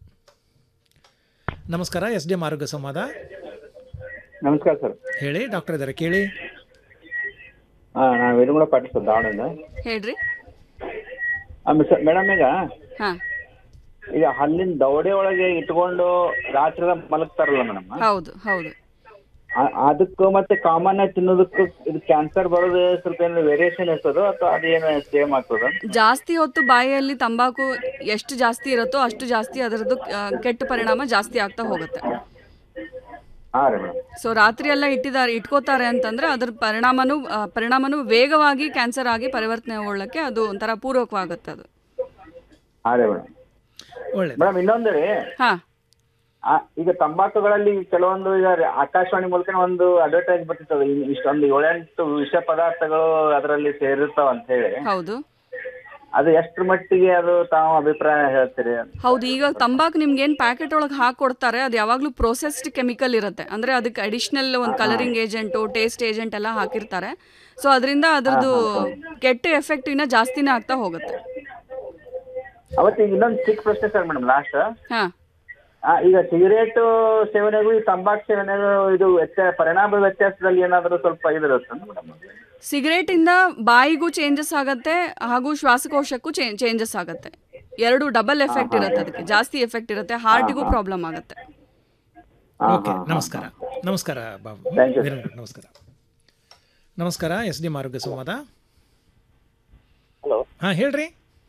ನಮಸ್ಕಾರ ಎಸ್ ಡಿ ಎಂ ಆರೋಗ್ಯ ಸಂವಾದ ನಮಸ್ಕಾರ ಸರ್ ಹೇಳಿ ಡಾಕ್ಟರ್ ಇದ್ದಾರೆ ಕೇಳಿ ಹಾ ನಾನು ವೇಣುಗುಳ ಪಾಟೀಲ್ ಸರ್ ದಾವಣಗೆರೆ ಹೇಳ್ರಿ ಆಮೇಲೆ ಸರ್ ಮೇಡಮ್ ಈಗ ಹಾ ಈಗ ಹಲ್ಲಿನ ದವಡೆ ಒಳಗೆ ಇಟ್ಕೊಂಡು ರಾತ್ರಿ ಮಲಗ್ತಾರಲ್ಲ ಮೇಡಮ್ ಹೌದು ಹೌದು ಅದಕ್ಕೂ ಮತ್ತೆ ಕಾಮನ್ ಆಗಿ ತಿನ್ನೋದಕ್ಕೂ ಇದು ಕ್ಯಾನ್ಸರ್ ಬರೋದು ಸ್ವಲ್ಪ ಏನು ವೇರಿಯೇಷನ್ ಇರ್ತದೋ ಅಥವಾ ಅದೇನು ಸೇಮ್ ಆಗ್ತದ ಜಾಸ್ತಿ ಹೊತ್ತು ಬಾಯಲ್ಲಿ ತಂಬಾಕು ಎಷ್ಟು ಜಾಸ್ತಿ ಇರುತ್ತೋ ಅಷ್ಟು ಜಾಸ್ತಿ ಅದರದ್ದು ಆ, ಕೆಟ್ಟ ಪರಿಣಾಮ ಜಾಸ್ತಿ ಆಗ್ತಾ ಹೋಗುತ್ತೆ ಹಾ ರೀ ಮೇಡಮ್ ಸೊ ರಾತ್ರಿ ಎಲ್ಲ ಇಟ್ಟಿದ್ದಾರೆ ಇಟ್ಕೋತಾರೆ ಅಂತಂದ್ರೆ ಅದ್ರ ಪರಿಣಾಮನೂ ಆ, ಪರಿಣಾಮನೂ ವೇಗವಾಗಿ ಕ್ಯಾನ್ಸರ್ ಆಗಿ ಪರಿವರ್ತನೆಗೊಳ್ಳಕ್ಕೆ ಅದು ಒಂಥರ ಪೂರಕವಾಗುತ್ತೆ ಅದು ಹಾ ರೀ ಮೇಡಮ್ ಒಳ್ಳೆ ಮೇಡಮ್ ಇನ್ನೊಂದು ರೀ ಹಾ ಆ, ಈಗ ತಂಬಾಕುಗಳಲ್ಲಿ ಕೆಲವೊಂದು ಈಗ ರೆ- ಆಕಾಶವಾಣಿ ಮೂಲಕ ಒಂದು ಅಡ್ವರ್ಟೈಸ್ ಬರ್ತಿರ್ತದೆ ಇ- ಇಷ್ಟೊಂದು ಏಳೆಂಟು ವಿಷ ಪದಾರ್ಥಗಳು ಅದರಲ್ಲಿ ಸೇರಿರ್ತಾವ ಅಂತ ಹೇಳಿ ಹೌದು ಅದು ಎಷ್ಟ್ರ ಮಟ್ಟಿಗೆ ಅದು ತಾವು ಅಭಿಪ್ರಾಯ ಹೇಳ್ತೀರಿ ಹೌದು ಈಗ ತಂಬಾಕು ನಿಮ್ಗೆ ಏನು ಪ್ಯಾಕೆಟ್ ಒಳಗೆ ಹಾಕೊಡ್ತಾರೆ ಅದು ಯಾವಾಗಲೂ ಪ್ರೊಸೆಸ್ಡ್ ಕೆಮಿಕಲ್ ಇರುತ್ತೆ ಅಂದರೆ ಅದಕ್ಕೆ ಅಡಿಷ್ನಲ್ ಒಂದು ಕಲರಿಂಗ್ ಏಜೆಂಟು ಟೇಸ್ಟ್ ಏಜೆಂಟ್ ಎಲ್ಲ ಹಾಕಿರ್ತಾರೆ ಸೊ ಅದರಿಂದ ಅದ್ರದ್ದು ಕೆಟ್ಟ ಎಫೆಕ್ಟ್ ಇನ್ನ ಜಾಸ್ತಿನೇ ಆಗ್ತಾ ಹೋಗುತ್ತೆ ಅವತ್ತು ಈಗ ಇನ್ನೊಂದು ಚಿಕ್ಕ ಪ್ರಶ್ನೆ ಸರ್ ಮೇಡಮ್ ಲಾಸ್ಟ್ ಹಾ ಈಗ ಸಿಗರೇಟ್ ಸೇವನೆಗೂ ಈ ತಂಬಾಕು ಸೇವನೆಗೂ ಇದು ವ್ಯತ್ಯಾಸ ಪರಿಣಾಮ ವ್ಯತ್ಯಾಸದಲ್ಲಿ ಏನಾದರೂ ಸ್ವಲ್ಪ ಇದಿರುತ್ತೆ ಮೇಡಮ್ ಸಿಗರೇಟಿಂದ ಬಾಯಿಗೂ ಚೇಂಜಸ್ ಆಗತ್ತೆ ಹಾಗೂ ಶ್ವಾಸಕೋಶಕ್ಕೂ ಚೇಂಜಸ್ ಆಗತ್ತೆ ಎರಡು ಡಬಲ್ ಎಫೆಕ್ಟ್ ಇರುತ್ತೆ ಅದಕ್ಕೆ ಜಾಸ್ತಿ ಎಫೆಕ್ಟ್ ಇರುತ್ತೆ ಹಾರ್ಟಿಗೂ ಪ್ರಾಬ್ಲಮ್ ಆಗುತ್ತೆ ಓಕೆ ನಮಸ್ಕಾರ ನಮಸ್ಕಾರ ಬಾಬು ವೀರೇಂದ್ರ, ನಮಸ್ಕಾರ ನಮಸ್ಕಾರ ಎಸ್ ಡಿ ಎಂ ಆರೋಗ್ಯ ಸಂವಾದ ಹಲೋ ಹಾಂ ಹೇಳ್ರಿ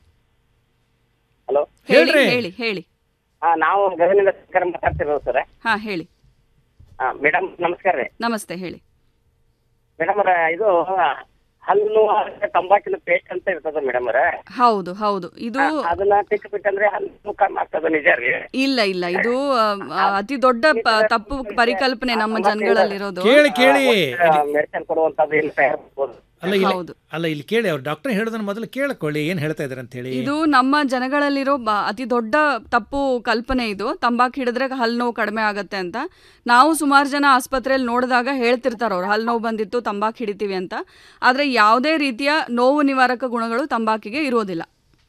ಹಲೋ ಹೇಳಿ ಹೇಳ್ರಿ ಹೇಳಿ ಹೇಳಿ ಹಾ ನಾವು ಗದಗಿನಿಂದ ಶಂಕರ್ ಮಾತಾಡ್ತಿರೋದು ಸರ್ ಹಾ ಹೇಳಿ ಹಾ ಮೇಡಮ್ ನಮಸ್ಕಾರ ರೀ ನಮಸ್ತೆ ಹೇಳಿ ಮೇಡಮ್ ಅವರ ಇದು ಹಲ್ಲು ತಂಬಾಕಿನ ಪೇಸ್ಟ್ ಅಂತ ಇರ್ತದ ಮೇಡಮ್ ಅವರ ಹೌದು ಹೌದು ಇದು ಅದನ್ನ ತಿಕ್ಕಬೇಕಂದ್ರೆ ಹಲ್ಲು ಕಮ್ಮಿ ಆಗ್ತದ ನಿಜ ರೀ ಇಲ್ಲ ಇಲ್ಲ ಇದು ಆ, ಆ, ಅತಿ ದೊಡ್ಡ ಪ- ತಪ್ಪು ಪರಿಕಲ್ಪನೆ ನಮ್ಮ ಜನಗಳಲ್ಲಿರೋದು ಕೇಳಿ ಕೇಳಿ ಮೆಡಿಸಿನ್ ಕೊಡುವಂತದ್ದು ಇಲ್ಲ ತಯಾರಿಸ್ಬೋದು ಅಲ್ಲ ಇಲ್ಲಿ ಹೌದು. ಅಲ್ಲ ಇಲ್ಲಿ ಕೇಳಿ ಅವ್ರು ಡಾಕ್ಟರ್ ಹೇಳೋದನ್ನ ಮೊದಲು ಕೇಳ್ಕೊಳ್ಳಿ ಏನು ಹೇಳ್ತಾ ಇದ್ದಾರೆ ಅಂತ ಹೇಳಿ ಇದು ನಮ್ಮ ಜನಗಳಲ್ಲಿರೋ ಬ- ಅತಿ ದೊಡ್ಡ ತಪ್ಪು ಕಲ್ಪನೆ ಇದು ತಂಬಾಕು ಹಿಡಿದ್ರೆ ಹಲ್ಲು ನೋವು ಕಡಿಮೆ ಆಗತ್ತೆ ಅಂತ ನಾವು ಸುಮಾರು ಜನ ಆಸ್ಪತ್ರೆಯಲ್ಲಿ ನೋಡಿದಾಗ ಹೇಳ್ತಿರ್ತಾರೆ ಅವ್ರು ಹಲ್ಲು ನೋವು ಬಂದಿತ್ತು ತಂಬಾಕು ಹಿಡಿತೀವಿ ಅಂತ ಆದರೆ ಯಾವುದೇ ರೀತಿಯ ನೋವು ನಿವಾರಕ ಗುಣಗಳು ತಂಬಾಕಿಗೆ ಇರೋದಿಲ್ಲ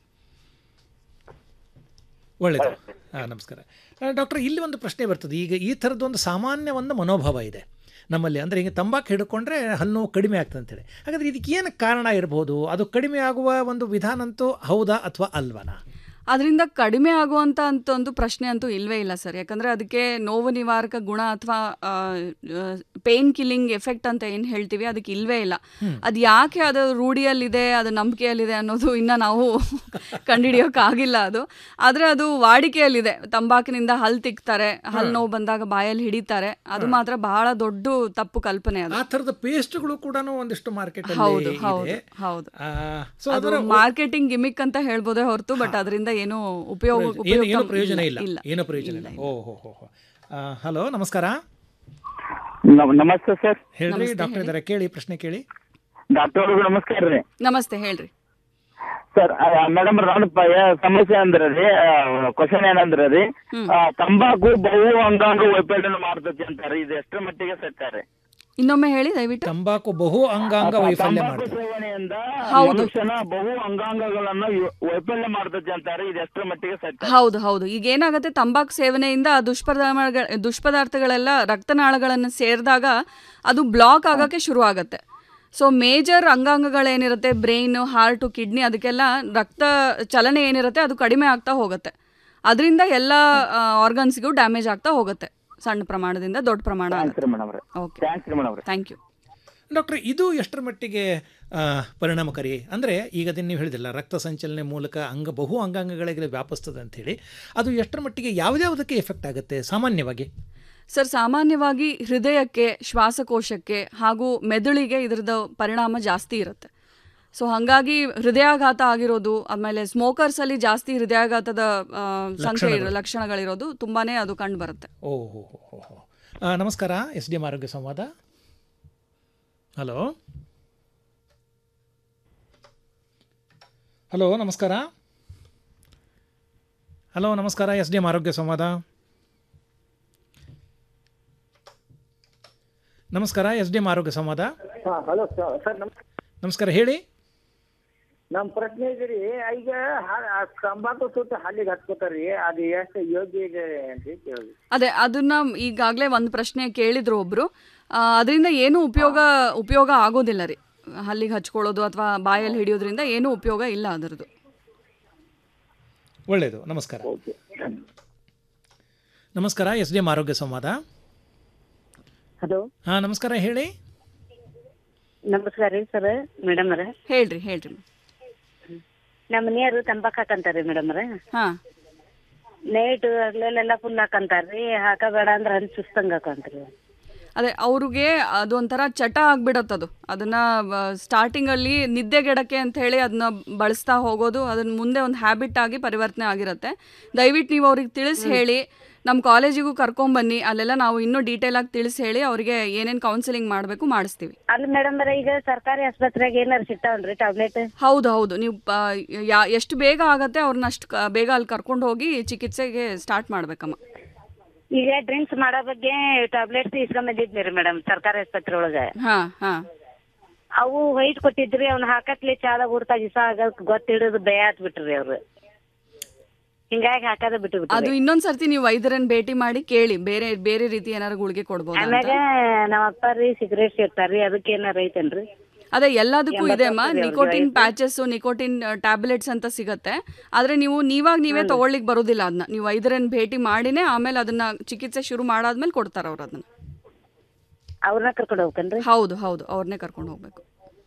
ಒಳ್ಳೆಯದು ಹಾಂ ನಮಸ್ಕಾರ ಆ, ಡಾಕ್ಟರ್ ಇಲ್ಲಿ ಒಂದು ಪ್ರಶ್ನೆ ಬರ್ತದೆ ಈಗ ಈ ಥರದ್ದೊಂದು ಸಾಮಾನ್ಯ ಒಂದು ಮನೋಭಾವ ಇದೆ ನಮ್ಮಲ್ಲಿ ಅಂದರೆ ಈಗ ತಂಬಾಕು ಹಿಡ್ಕೊಂಡ್ರೆ ಹಲ್ಲು ನೋವು ಕಡಿಮೆ ಆಗ್ತದೆ ಅಂತೇಳಿ ಹಾಗಾದ್ರೆ ಇದಕ್ಕೆ ಏನು ಕಾರಣ ಇರಬಹುದು ಅದು ಕಡಿಮೆ ಆಗುವ ಒಂದು ವಿಧಾನ ಅಂತೂ ಹೌದಾ ಅಥವಾ ಅಲ್ವನಾ ಅದರಿಂದ ಕಡಿಮೆ ಆಗುವಂಥ ಅಂತ ಒಂದು ಪ್ರಶ್ನೆ ಅಂತೂ ಇಲ್ವೇ ಇಲ್ಲ ಸರ್ ಯಾಕಂದರೆ ಅದಕ್ಕೆ ನೋವು ನಿವಾರಕ ಗುಣ ಅಥವಾ ಪೇನ್ ಕಿಲ್ಲಿಂಗ್ ಎಫೆಕ್ಟ್ ಅಂತ ಏನು ಹೇಳ್ತೀವಿ ಅದಕ್ಕೆ ಇಲ್ವೇ ಇಲ್ಲ ಅದು ಯಾಕೆ ಅದು ರೂಢಿಯಲ್ಲಿದೆ ಅದು ನಂಬಿಕೆಯಲ್ಲಿದೆ ಅನ್ನೋದು ಇನ್ನು ನಾವು ಕಂಡುಹಿಡಿಯೋಕ್ಕಾಗಿಲ್ಲ ಅದು ಆದರೆ ಅದು ವಾಡಿಕೆಯಲ್ಲಿದೆ ತಂಬಾಕಿನಿಂದ ಹಲ್ಲು ತಿಕ್ತಾರೆ ಹಲ್ಲು ನೋವು ಬಂದಾಗ ಬಾಯಲ್ಲಿ ಹಿಡಿತಾರೆ ಅದು ಮಾತ್ರ ಬಹಳ ದೊಡ್ಡ ತಪ್ಪು ಕಲ್ಪನೆ ಅದು ಆ ಥರದ ಪೇಸ್ಟ್ಗಳು ಕೂಡ ಒಂದಿಷ್ಟು ಮಾರ್ಕೆಟ್ ಹೌದು ಹೌದು ಹೌದು ಸೊ ಅದು ಅದರ ಮಾರ್ಕೆಟಿಂಗ್ ಗಿಮಿಕ್ ಅಂತ ಹೇಳ್ಬೋದೇ ಹೊರತು ಬಟ್ ಅದರಿಂದ ಏನು ಉಪಯೋಗ ಏನು ಉಪಯುಕ್ತ ಏನು ಪ್ರಯೋಜನ ಇಲ್ಲ ಇಲ್ಲ ಏನು ಪ್ರಯೋಜನ ಇಲ್ಲ ಓ ಹೋ ಹೋ ಹೋ ಹಲೋ ನಮಸ್ಕಾರ ನಮಸ್ತೆ ಸರ್ ಹೇಳ್ರಿ ನಮಸ್ತೆ, ಡಾಕ್ಟರ್ ಇದ್ದಾರೆ ಕೇಳಿ ಪ್ರಶ್ನೆ ಕೇಳಿ ಡಾಕ್ಟರ್ ಅವ್ರಿಗೂ ನಮಸ್ಕಾರ ರೀ ನಮಸ್ತೆ ಹೇಳ್ರಿ ಸರ್ ಮೇಡಮ್ ನನ್ನ ಪ- ಯಾ- ಸಮಸ್ಯೆ ಅಂದ್ರೆ ರೀ ಕ್ವಶನ್ ಏನಂದ್ರೆ ರೀ ಆ, ತಂಬಾಕು ಬಹು ಅಂಗಾಂಗ ವೈಫಲ್ಯ ಮಾಡ್ತೈತಿ ಅಂತಾರೆ ಇದು ಎಷ್ಟರ ಮಟ್ಟಿಗೆ ಸತ್ಯ ರೀ ಇನ್ನೊಮ್ಮೆ ಹೇಳಿ ದಯವಿಟ್ಟು ತಂಬಾಕು ಬಹು ಅಂಗಾಂಗ ವೈಫಲ್ಯ ತಂಬಾಕು ಮಾಡ್ತದೆ ಸೇವನೆಯಿಂದ ಹೌದು. ಮನುಷ್ಯನ ಬಹು ಅಂಗಾಂಗಗಳನ್ನ ಯು- ವೈಫಲ್ಯ ಮಾಡ್ತೈತಿ ಅಂತಾರೆ ಇದು ಎಷ್ಟರ ಮಟ್ಟಿಗೆ ಸತ್ಯ ಹೌದು ಹೌದು ಈಗ ಏನಾಗುತ್ತೆ ತಂಬಾಕು ಸೇವನೆಯಿಂದ ಆ ದುಷ್ಪರಿಣಾಮಗಳ ದುಷ್ಪದಾರ್ಥಗಳೆಲ್ಲ ರಕ್ತನಾಳಗಳನ್ನು ಸೇರಿದಾಗ ಅದು ಬ್ಲಾಕ್ ಆಗೋಕ್ಕೆ ಶುರು ಆಗುತ್ತೆ ಸೊ ಮೇಜರ್ ಅಂಗಾಂಗಗಳೇನಿರುತ್ತೆ ಬ್ರೈನು ಹಾರ್ಟು ಕಿಡ್ನಿ ಅದಕ್ಕೆಲ್ಲ ರಕ್ತ ಚಲನೆ ಏನಿರುತ್ತೆ ಅದು ಕಡಿಮೆ ಆಗ್ತಾ ಹೋಗುತ್ತೆ ಅದರಿಂದ ಎಲ್ಲ ಆರ್ಗನ್ಸ್ಗೂ ಡ್ಯಾಮೇಜ್ ಆಗ್ತಾ ಹೋಗುತ್ತೆ ಸಣ್ಣ ಪ್ರಮಾಣದಿಂದ ದೊಡ್ಡ ಪ್ರಮಾಣ ಆಗುತ್ತೆ ಮೇಡಮ್ ಓಕೆ ಥ್ಯಾಂಕ್ಸ್ ರೀ ಮೇಡಮ್ ಥ್ಯಾಂಕ್ ಯು ಡಾಕ್ಟ್ರೆ ಇದು ಎಷ್ಟರ ಮಟ್ಟಿಗೆ ಆ, ಪರಿಣಾಮಕಾರಿ ಅಂದರೆ ಈಗ ಅದನ್ನು ನೀವು ಹೇಳಿದಿಲ್ಲ ರಕ್ತ ಸಂಚಲನೆ ಮೂಲಕ ಅಂಗ ಬಹು ಅಂಗಾಂಗಗಳಿಗೆ ವ್ಯಾಪಿಸ್ತದೆ ಅಂಥೇಳಿ ಅದು ಎಷ್ಟರ ಮಟ್ಟಿಗೆ ಯಾವುದ್ಯಾವುದಕ್ಕೆ ಎಫೆಕ್ಟ್ ಆಗುತ್ತೆ ಸಾಮಾನ್ಯವಾಗಿ ಸರ್ ಸಾಮಾನ್ಯವಾಗಿ ಹೃದಯಕ್ಕೆ ಶ್ವಾಸಕೋಶಕ್ಕೆ ಹಾಗೂ ಮೆದುಳಿಗೆ ಇದರದ ಪರಿಣಾಮ ಜಾಸ್ತಿ ಇರುತ್ತೆ ಸೊ ಹಾಗಾಗಿ ಹೃದಯಾಘಾತ ಆಗಿರೋದು ಆಮೇಲೆ ಸ್ಮೋಕರ್ಸ್ ಅಲ್ಲಿ ಜಾಸ್ತಿ ಹೃದಯಾಘಾತದ ಆ, ಸಂಖ್ಯೆ ಇರೋ- ಲಕ್ಷಣಗಳು. ಲಕ್ಷಣಗಳಿರೋದು ತುಂಬಾನೇ ಅದು ಕಂಡು ಬರುತ್ತೆ ಓಹೋ ಹೋ ಹೋ ಆ, ನಮಸ್ಕಾರ ಎಸ್ ಡಿ ಎಂ ಆರೋಗ್ಯ ಸಂವಾದ ಹಲೋ ಹಲೋ ನಮಸ್ಕಾರ ಹಲೋ ನಮಸ್ಕಾರ ಎಸ್ ಡಿ ಎಂ ಆರೋಗ್ಯ ಸಂವಾದ ನಮಸ್ಕಾರ ಎಸ್ ಡಿ ಎಂ ಆರೋಗ್ಯ ಸಂವಾದ ಹಾ ಹಲೋ ಸರ್ ನಮ್ ನಮಸ್ಕಾರ ಹೇಳಿ ನಮ್ಮ ಪ್ರಶ್ನೆ ಇದೆ ರೀ ಈಗ ಹ- ಆ ತಂಬಾಕು ಸುಟ್ಟು ಹಲ್ಲಿಗೆ ಹಚ್ಕೋತಾರ್ರಿ ಅದು ಎಷ್ಟು ಯೋಗ್ಯ ಇದೆ ಅಂತ ಕೇಳಿ ಅದೇ ಅದನ್ನ ಈಗಾಗಲೇ ಒಂದು ಪ್ರಶ್ನೆ ಕೇಳಿದ್ರು ಒಬ್ರು ಆ, ಅದರಿಂದ ಏನು ಉಪಯೋಗ ಉಪಯೋಗ ಆಗೋದಿಲ್ಲ ರೀ ಹಲ್ಲಿಗೆ ಹಚ್ಕೊಳ್ಳೋದು ಅಥವಾ ಬಾಯಲ್ಲಿ ಹಿಡಿಯೋದ್ರಿಂದ ಏನೂ ಉಪಯೋಗ ಇಲ್ಲ ಅದರದ್ದು ಒಳ್ಳೆಯದು ನಮಸ್ಕಾರ ನಮಸ್ಕಾರ ಎಸ್ ಡಿ ಎಂ ಆರೋಗ್ಯ ಸಂವಾದ ಹಲೋ ಹಾಂ ನಮಸ್ಕಾರ ಹೇಳಿ ನಮಸ್ಕಾರ ರೀ ಸರ್ ಮೇಡಮ್ ಅವ್ರ ಹೇಳ್ರಿ ಹೇಳ್ರಿ ನಮ್ಮ ಮನೆಯವರು ತಂಬಾಕ್ ಹಾಕಂತಾರ್ರಿ ಮೇಡಮ್ ಅವ್ರ ಹಾ ನೈಟ್ ಹಗಲೆಲ್ಲ ಫುಲ್ ಹಾಕಂತಾರ್ರಿ ಹಾಕಬೇಡ ಅಂದ್ರೆ ಹಂಚ್ ಸುಸ್ತಂಗ್ ಹಾಕಂತ್ರಿ ಅದೇ ಅವ್ರಿಗೆ ಅದೊಂಥರ ಚಟ ಆಗ್ಬಿಡತ್ತದು ಅದನ್ನ ಸ್ಟಾರ್ಟಿಂಗ್ ಅಲ್ಲಿ ನಿದ್ದೆಗೆಡಕ್ಕೆ ಅಂತ ಹೇಳಿ ಅದನ್ನ ಬಳಸ್ತಾ ಹೋಗೋದು ಅದನ್ನ ಮುಂದೆ ಒಂದು ಹ್ಯಾಬಿಟ್ ಆಗಿ ಪರಿವರ್ತನೆ ಆಗಿರುತ್ತೆ ದಯವಿಟ್ಟು ನೀವು ಅವ್ರಿಗೆ ತಿಳಿಸಿ ಹೇಳಿ ನಮ್ಮ ಕಾಲೇಜಿಗೂ ಕರ್ಕೊಂಬನ್ನಿ ಅಲ್ಲೆಲ್ಲ ನಾವು ಇನ್ನೂ ಡೀಟೇಲ್ ಆಗಿ ತಿಳಿಸಿ ಹೇಳಿ ಅವರಿಗೆ ಏನೇನು ಕೌನ್ಸಿಲಿಂಗ್ ಮಾಡಬೇಕು ಮಾಡಿಸ್ತೀವಿ ಅಲ್ಲಿ ಮೇಡಮ್ ಅವ್ರ ಈಗ ಸರ್ಕಾರಿ ಆಸ್ಪತ್ರೆಗೆ ಏನಾರು ಸಿಗ್ತಾವನ್ರಿ ಟ್ಯಾಬ್ಲೆಟ್ ಹೌದು ಹೌದು ನೀವು ಆ, ಯಾ- ಎಷ್ಟು ಬೇಗ ಆಗತ್ತೆ ಅವ್ರನ್ನ ಅಷ್ಟು ಕ- ಬೇಗ ಅಲ್ಲಿ ಕರ್ಕೊಂಡು ಹೋಗಿ ಚಿಕಿತ್ಸೆಗೆ ಸ್ಟಾರ್ಟ್ ಮಾಡ್ಬೇಕಮ್ಮ ಈಗ ಡ್ರಿಂಕ್ಸ್ ಮಾಡೋ ಬಗ್ಗೆ ಟ್ಯಾಬ್ಲೆಟ್ಸ್ ಇಸ್ಕೊಂಬಂದಿದ್ನಿ ರೀ ಮೇಡಮ್ ಸರ್ಕಾರಿ ಆಸ್ಪತ್ರೆ ಒಳಗ ಹಾ ಹಾ ಅವು ವೈಟ್ ಕೊಟ್ಟಿದ್ರಿ ಅವ್ನ ಹಾಕತ್ಲೆ ಚಾದ ಊಡ್ತಾ ದಿವಸ ಆಗ ಗೊತ್ತಿಡೋದು ಭಯ ಆತ್ ಬಿಟ್ರಿ ಅವ್ರು ಹಿಂಗಾಗಿ ಹಾಕದ ಬಿಟ್ಟು ಅದು ಬಿಟ್ರಿ ಇನ್ನೊಂದ್ ಸರ್ತಿ ನೀವು ವೈದ್ಯರನ್ನ ಭೇಟಿ ಮಾಡಿ ಕೇಳಿ ಬೇರೆ ಬೇರೆ ರೀತಿ ಏನಾರು ಗುಳಿಗೆ ಕೊಡ್ಬೋದು ಆಮ್ಯಾಗ ನಮ್ಮ ಅಪ್ಪ ರೀ ಸಿಗರೇಟ್ ಸೇರ್ತಾರ್ರಿ ಅದಕ್ಕೆ ಏನಾರ ಐತೇನ್ರಿ ಅದೇ ಎಲ್ಲದಕ್ಕೂ ಇದೆ ಅಮ್ಮ ಎಂಬತ್ತು ವರ್ಷದ ನಿಕೋಟಿನ್ ವಯಸ್ಸು. ಪ್ಯಾಚಸ್ ನಿಕೋಟಿನ್ ಟ್ಯಾಬ್ಲೆಟ್ಸ್ ಅಂತ ಸಿಗತ್ತೆ ಆದ್ರೆ ನೀವು ನೀವಾಗ ನೀವೇ ತಗೊಳ್ಳಿಕ್ ಬರೋದಿಲ್ಲ ಅದನ್ನ ನೀವು ವೈದ್ಯರನ್ನ ಭೇಟಿ ಮಾಡಿನೇ ಆಮೇಲೆ ಅದನ್ನ ಚಿಕಿತ್ಸೆ ಶುರು ಮಾಡಾದ್ಮೇಲೆ ಕೊಡ್ತಾರ ಅವ್ರು ಅದನ್ನ ಅವ್ರನ್ನ ಕರ್ಕೊಂಡು ಹೋಗ್ಕನ್ರಿ ಹೌದು ಹೌದು ಅವ್ರನ್ನೇ ಕರ್ಕೊಂಡು ಹೋಗ್ಬೇಕು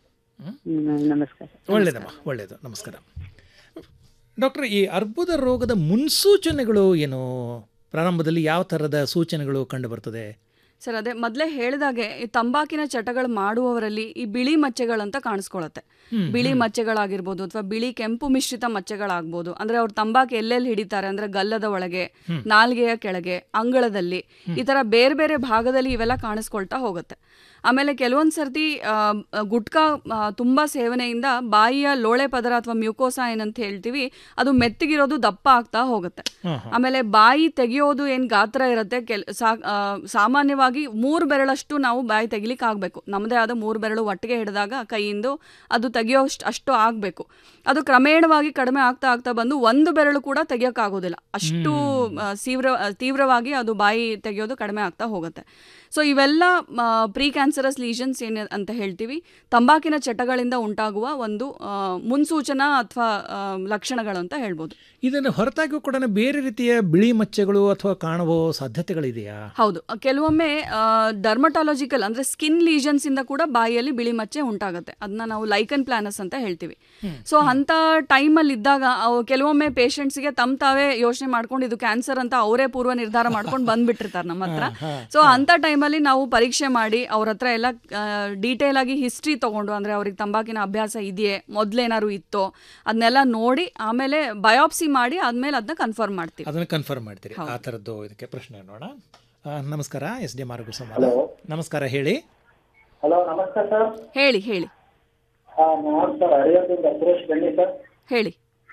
ನಮಸ್ಕಾರ ಒಳ್ಳೆಯದಮ್ಮ ಒಳ್ಳೆಯದು ನಮಸ್ಕಾರ ಡಾಕ್ಟರ್ ಈ ಅರ್ಬುದ ರೋಗದ ಮುನ್ಸೂಚನೆಗಳು ಏನು ಪ್ರಾರಂಭದಲ್ಲಿ ಯಾವ ಥರದ ಸೂಚನೆಗಳು ಕಂಡು ಬರ್ತದೆ ಸರ್ ಅದೇ ಮೊದಲೇ ಹೇಳಿದಾಗೆ ಈ ತಂಬಾಕಿನ ಚಟಗಳು ಮಾಡುವವರಲ್ಲಿ ಈ ಬಿಳಿ ಮಚ್ಚೆಗಳಂತ ಕಾಣಿಸ್ಕೊಳತ್ತೆ ಹ್ಮ್, ಬಿಳಿ ಹ್ಮ್. ಮಚ್ಚೆಗಳಾಗಿರ್ಬೋದು ಅಥವಾ ಬಿಳಿ ಕೆಂಪು ಮಿಶ್ರಿತ ಮಚ್ಚೆಗಳಾಗ್ಬೋದು ಅಂದ್ರೆ ಅವ್ರು ತಂಬಾಕು ಎಲ್ಲೆಲ್ಲಿ ಹಿಡಿತಾರೆ ಅಂದ್ರೆ ಗಲ್ಲದ ಒಳಗೆ ಹ್ಮ್. ನಾಲ್ಗೆಯ ಕೆಳಗೆ ಅಂಗಳದಲ್ಲಿ ಈ ತರ ಬೇರೆ ಬೇರೆ ಭಾಗದಲ್ಲಿ ಇವೆಲ್ಲ ಕಾಣಿಸ್ಕೊಳ್ತಾ ಹೋಗುತ್ತೆ ಆಮೇಲೆ ಕೆಲವೊಂದು ಸರ್ತಿ ಆ, ಗುಟ್ಕಾ ಆ, ತುಂಬಾ ಸೇವನೆಯಿಂದ ಬಾಯಿಯ ಲೋಳೆ ಪದರ ಅಥವಾ ಮ್ಯೂಕೋಸಾ ಏನಂತ ಹೇಳ್ತೀವಿ ಅದು ಮೆತ್ತಗಿರೋದು ದಪ್ಪ ಆಗ್ತಾ ಹೋಗುತ್ತೆ ಆಮೇಲೆ ಬಾಯಿ ತೆಗೆಯೋದು ಏನ್ ಗಾತ್ರ ಇರುತ್ತೆ ಕೆಲ್ ಸಾ- ಆ, ಸಾಮಾನ್ಯವಾಗಿ ಮೂರು ಬೆರಳಷ್ಟು ನಾವು ಬಾಯಿ ತೆಗಿಲಿಕ್ಕೆ ಆಗಬೇಕು ನಮ್ಮದೇ ಆದ ಮೂರು ಬೆರಳು ಒಟ್ಟಿಗೆ ಹಿಡಿದಾಗ ಕೈಯಿಂದ ಅದು ತೆಗಿಯೋಷ್ಟು ಅಷ್ಟು ಆಗಬೇಕು ಅದು ಕ್ರಮೇಣವಾಗಿ ಕಡಿಮೆ ಆಗ್ತಾ ಆಗ್ತಾ ಬಂದು ಒಂದು ಬೆರಳು ಕೂಡ ತೆಗಿಯೋಕ್ಕಾಗೋದಿಲ್ಲ ಅಷ್ಟು ಆ, ತೀವ್ರ ತೀವ್ರವಾಗಿ ಅದು ಬಾಯಿ ತೆಗೆಯೋದು ಕಡಿಮೆ ಆಗ್ತಾ ಹೋಗುತ್ತೆ ಸೊ ಇವೆಲ್ಲ ಪ್ರೀ ಕ್ಯಾನ್ಸರಸ್ ಲೀಷನ್ಸ್ ಏನು ಅಂತ ಹೇಳ್ತೀವಿ ತಂಬಾಕಿನ ಚಟಗಳಿಂದ ಉಂಟಾಗುವ ಒಂದು ಆ, ಮುನ್ಸೂಚನಾ ಅಥವಾ ಲಕ್ಷಣಗಳು ಅಂತ ಹೇಳ್ಬೋದು ಇದನ್ನು ಹೊರತಾಗಿಯೂ ಕೂಡ ಬೇರೆ ರೀತಿಯ ಬಿಳಿ ಮಚ್ಚೆಗಳು ಅಥವಾ ಕಾಣುವ ಸಾಧ್ಯತೆಗಳಿದೆಯಾ ಹೌದು ಕೆಲವೊಮ್ಮೆ ಡರ್ಮಟಾಲಜಿಕಲ್ ಅಂದ್ರೆ ಸ್ಕಿನ್ ಲೀಷನ್ಸ್ ಇಂದ ಕೂಡ ಬಾಯಿಯಲ್ಲಿ ಬಿಳಿ ಮಚ್ಚೆ ಉಂಟಾಗುತ್ತೆ ಅದನ್ನ ನಾವು ಲೈಕನ್ ಪ್ಲಾನಸ್ ಅಂತ ಹೇಳ್ತೀವಿ ಸೊ ಅಂತ ಟೈಮಲ್ಲಿ ಇದ್ದಾಗ ಅವು ಕೆಲವೊಮ್ಮೆ ಪೇಷಂಟ್ಸ್ಗೆ ತಮ್ಮ ತಾವೇ ಯೋಚನೆ ಮಾಡ್ಕೊಂಡು ಇದು ಕ್ಯಾನ್ಸರ್ ಅಂತ ಅವರೇ ಪೂರ್ವ ನಿರ್ಧಾರ ಮಾಡ್ಕೊಂಡು ಬಂದ್ಬಿಟ್ಟಿರ್ತಾರೆ ನಮ್ಮ ಹತ್ರ ಸೊ ಅಂತ ಟೈಮಲ್ಲಿ ನಾವು ಪರೀಕ್ಷೆ ಮಾಡಿ ಅವ್ರ ಹತ್ರ ಎಲ್ಲ ಡೀಟೇಲ್ ಆಗಿ ಹಿಸ್ಟ್ರಿ ತಗೊಂಡು ಅಂದ್ರೆ ಅವ್ರಿಗೆ ತಂಬಾಕಿನ ಅಭ್ಯಾಸ ಇದೆಯೇ ಮೊದ್ಲೇನಾದ್ರು ಇತ್ತೋ ಅದನ್ನೆಲ್ಲ ನೋಡಿ ಆಮೇಲೆ ಬಯೋಪ್ಸಿ ಮಾಡಿ ಆದ್ಮೇಲೆ ಅದನ್ನ ಕನ್ಫರ್ಮ್ ಮಾಡ್ತೀವಿ ಅದನ್ನು ಕನ್ಫರ್ಮ್ ಮಾಡ್ತೀರಿ ಆ ಥರದ್ದು ಇದಕ್ಕೆ ಪ್ರಶ್ನೆ ನೋಡೋಣ ಆ, ನಮಸ್ಕಾರ ಎಸ್ ಡಿ ಎಂ ಆರೋಗ್ಯ ಸಂವಾದ ನಮಸ್ಕಾರ ಹೇಳಿ ಹಲೋ ನಮಸ್ಕಾರ ಸರ್ ಹೇಳಿ ಹೇಳಿ ನಾನು ಸರ್ ಹರಿಯಾಣದಿಂದ ಸುರೇಶ್ ಬೆಣ್ಣಿ ಸರ್ ಹೇಳಿ